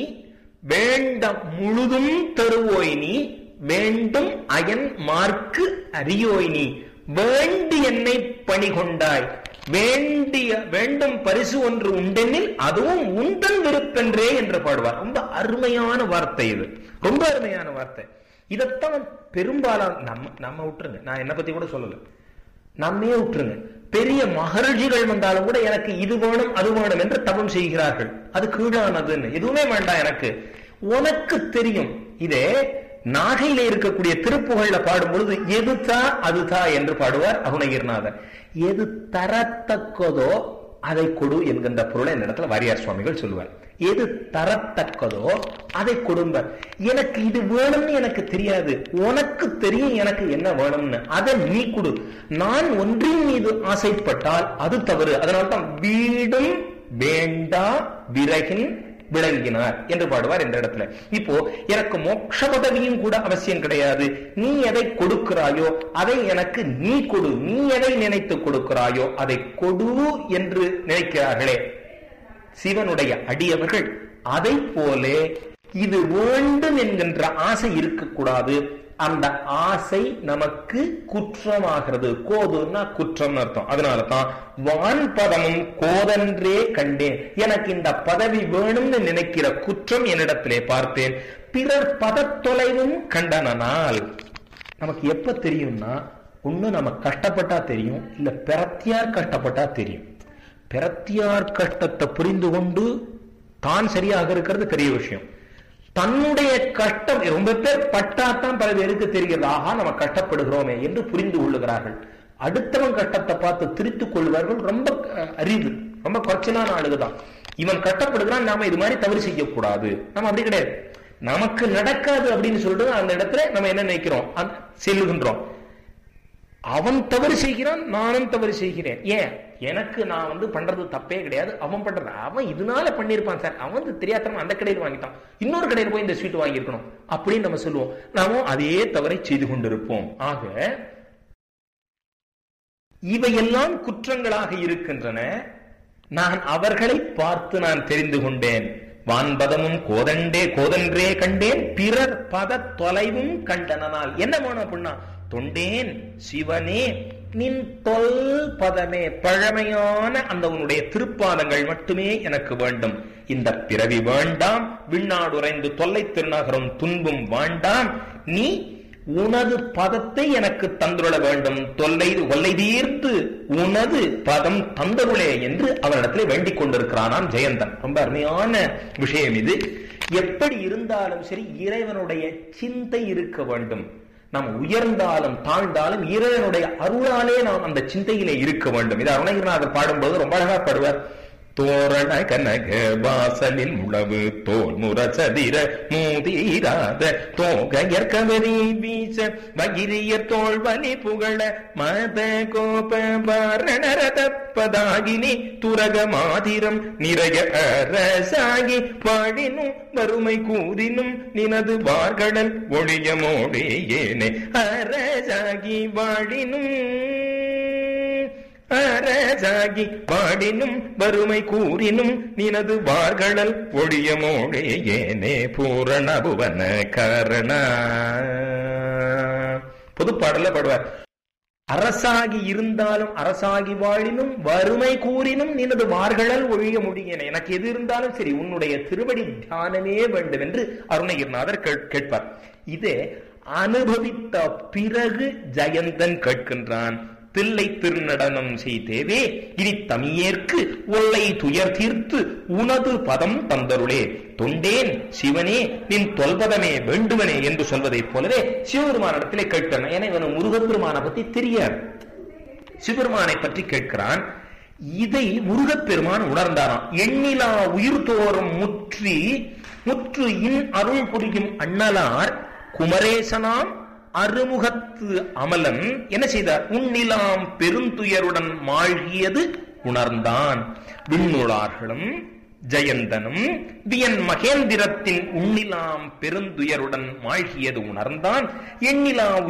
வேண்ட முழுதும் தருவோய் நீ வேண்டும் அயன் மார்க்கு அறியோய் நீ வேண்டி என்னை பணி கொண்டாய் வேண்டிய வேண்டும் பரிசு ஒன்று உண்டெனில் அதுவும் உந்தன் விருப்பென்றே என்று பாடுவார் ரொம்ப அருமையான வார்த்தை இது ரொம்ப அருமையான வார்த்தை இதைத்தான் பெரும்பாலான நம்ம நம்ம விட்டுருங்க நான் என்ன பத்தி கூட சொல்லல நம்மே விட்டுருங்க பெரிய மகர்ஜிகள் வந்தாலும் கூட எனக்கு இது வேணும் அது வேணும் என்று தவம் செய்கிறார்கள் அது கீழானதுன்னு எதுவுமே வேண்டாம் எனக்கு உனக்கு தெரியும் இதே நாகையில இருக்கக்கூடிய திருப்புகழ்ல பாடும் பொழுது எதுதா அதுதா என்று பாடுவார் அருணகிரிநாதர் எது தரத்தக்கதோ அதை கொடு என்கின்ற பொருளை இந்த இடத்துல வாரியார் சுவாமிகள் சொல்லுவார் எது தரத்தக்கதோ அதை கொடுங்க எனக்கு இது வேணும்னு எனக்கு தெரியாது உனக்கு தெரியும் எனக்கு என்ன வேணும்னு அதை நீ கொடு நான் ஒன்றின் மீது ஆசைப்பட்டால் அது தவறு அதனால்தான் வீடும் வேண்டா விறகின் விளங்கினார் என்று பாடுவார் இந்த இடத்துல இப்போ எனக்கு மோட்ச பதவியும் கூட அவசியம் கிடையாது நீ எதை கொடுக்கிறாயோ அதை எனக்கு நீ கொடு நீ எதை நினைத்து கொடுக்கிறாயோ அதை கொடு என்று நினைக்கிறார்களே சிவனுடைய அடியவர்கள் அதை போல இது வேண்டும் என்கின்ற ஆசை இருக்கக்கூடாது அந்த ஆசை நமக்கு குற்றமாகிறது கோதுன்னா குற்றம் அர்த்தம் அதனால தான் வான் பதமும் கோதன்றே கண்டேன் எனக்கு இந்த பதவி வேணும்னு நினைக்கிற குற்றம் என்னிடத்திலே பார்த்தேன் பிறர் பதத்தொலைவும் கண்டனால் நமக்கு எப்ப தெரியும்னா ஒண்ணு நம்ம கஷ்டப்பட்டா தெரியும் இல்ல பிரத்தியார் கஷ்டப்பட்டா தெரியும் பிரத்தியார் கஷ்டத்தை புரிந்து கொண்டு தான் சரியாக இருக்கிறது பெரிய விஷயம் தன்னுடைய கஷ்டம் ரொம்ப பேர் பட்டாத்தான் பல பேருக்கு தெரிகிறது ஆஹா நம்ம கஷ்டப்படுகிறோமே என்று புரிந்து கொள்ளுகிறார்கள் அடுத்தவன் கஷ்டத்தை பார்த்து திரித்துக் கொள்வார்கள் ரொம்ப அஹ், அரிது ரொம்ப குறைச்சலான ஆளுகுதான் இவன் கஷ்டப்படுகிறான் நாம இது மாதிரி தவறு செய்யக்கூடாது நம்ம அப்படி கிடையாது நமக்கு நடக்காது அப்படின்னு சொல்லிட்டு அந்த இடத்துல நம்ம என்ன நினைக்கிறோம் அந்த- செல்லுகின்றோம் அவன் தவறு செய்கிறான் நானும் தவறு செய்கிறேன் ஏன் எனக்கு நான் வந்து பண்றது தப்பே கிடையாது அவன் பண்றது அவன் இதனால பண்ணியிருப்பான் சார் அவன் வந்து தெரியாதவன் அந்த கடையில் வாங்கிட்டான் இன்னொரு கடையில் போய் இந்த ஸ்வீட் வாங்கியிருக்கணும் அப்படின்னு நம்ம சொல்லுவோம் நாமும் அதே தவறை செய்து கொண்டிருப்போம் ஆக இவையெல்லாம் குற்றங்களாக இருக்கின்றன நான் அவர்களை பார்த்து நான் தெரிந்து கொண்டேன் வான்பதமும் கோதண்டே கோதன்றே கண்டேன் பிறர் பத தொலைவும் கண்டனால் என்ன வேணும் அப்படின்னா தொண்டேன் சிவனே நின் தொல் பதமே பழமையான அந்த உன்னுடைய திருப்பாதங்கள் மட்டுமே எனக்கு வேண்டும் இந்த பிறவி வேண்டாம் விண்ணாடுரைந்து தொல்லை திருநகரும் துன்பும் வேண்டாம் நீ உனது பதத்தை எனக்கு தந்துள்ள வேண்டும் தொல்லை கொல்லை தீர்த்து உனது பதம் தந்தருளே என்று அவரிடத்திலே வேண்டிக் கொண்டிருக்கிறானாம் ஜெயந்தன் ரொம்ப அருமையான விஷயம் இது எப்படி இருந்தாலும் சரி இறைவனுடைய சிந்தை இருக்க வேண்டும் நாம் உயர்ந்தாலும் தாழ்ந்தாலும் இறைவனுடைய அருளாலே நாம் அந்த சிந்தையிலே இருக்க வேண்டும் இது அருணகிரிநாதர் பாடும்போது ரொம்ப அழகா பாடுவார் தோரண கனக வாசலில் உழவு தோல் முரசதிர மூதீராத தோகையர் கவரி வீச வகிரிய தோல் வலி புகழ மத கோப வாரணரத பதாகினி துரக மாதிரம் நிறைய அரசாகி வாழினும் வறுமை கூறினும் நினது வார்கடல் ஒழிய மோடியேனே அரசாகி வாழினும் அரசாகி பாடினும் வறுமை கூறினும் நினது வார்களல் ஒழியமோடே ஏனே பூரண புவன காரண பொதுப்பாடல பாடுவார் அரசாகி இருந்தாலும் அரசாகி வாழினும் வறுமை கூறினும் நினது வார்களல் ஒழிய முடியன எனக்கு எது இருந்தாலும் சரி உன்னுடைய திருவடி தியானமே வேண்டும் என்று அருணகிரிநாதர் கேட்- கேட்பார் இதே அனுபவித்த பிறகு ஜெயந்தன் கேட்கின்றான் தில்லை திருநடனம் செய்தேவே இனி தமியேற்கு ஒல்லை துயர் தீர்த்து உனது பதம் தந்தருளே தொண்டேன் சிவனே நின் தொல்பதமே வேண்டுவனே என்று சொல்வதைப் போலவே சிவபெருமானிடத்திலே கேட்கிறான் ஏன்னா இவன் முருகப்பெருமானை பத்தி தெரியாது சிவபெருமானை பற்றி கேட்கிறான் இதை முருகப்பெருமான் உணர்ந்தாராம் எண்ணிலா உயிர் தோறும் முற்றி முற்று இன் அருள் புரியும் அண்ணலார் குமரேசனாம் அருமுகத்து அமலன் என்ன செய்தார் உன்னிலாம் பெருந்துயருடன் மாழ்கியது உணர்ந்தான் விண்ணுளார்களும் ஜெயந்தனும் வியன் மகேந்திரத்தின் உன்னிலாம் பெருந்துயருடன் மாழ்கியது உணர்ந்தான் எண்ணிலா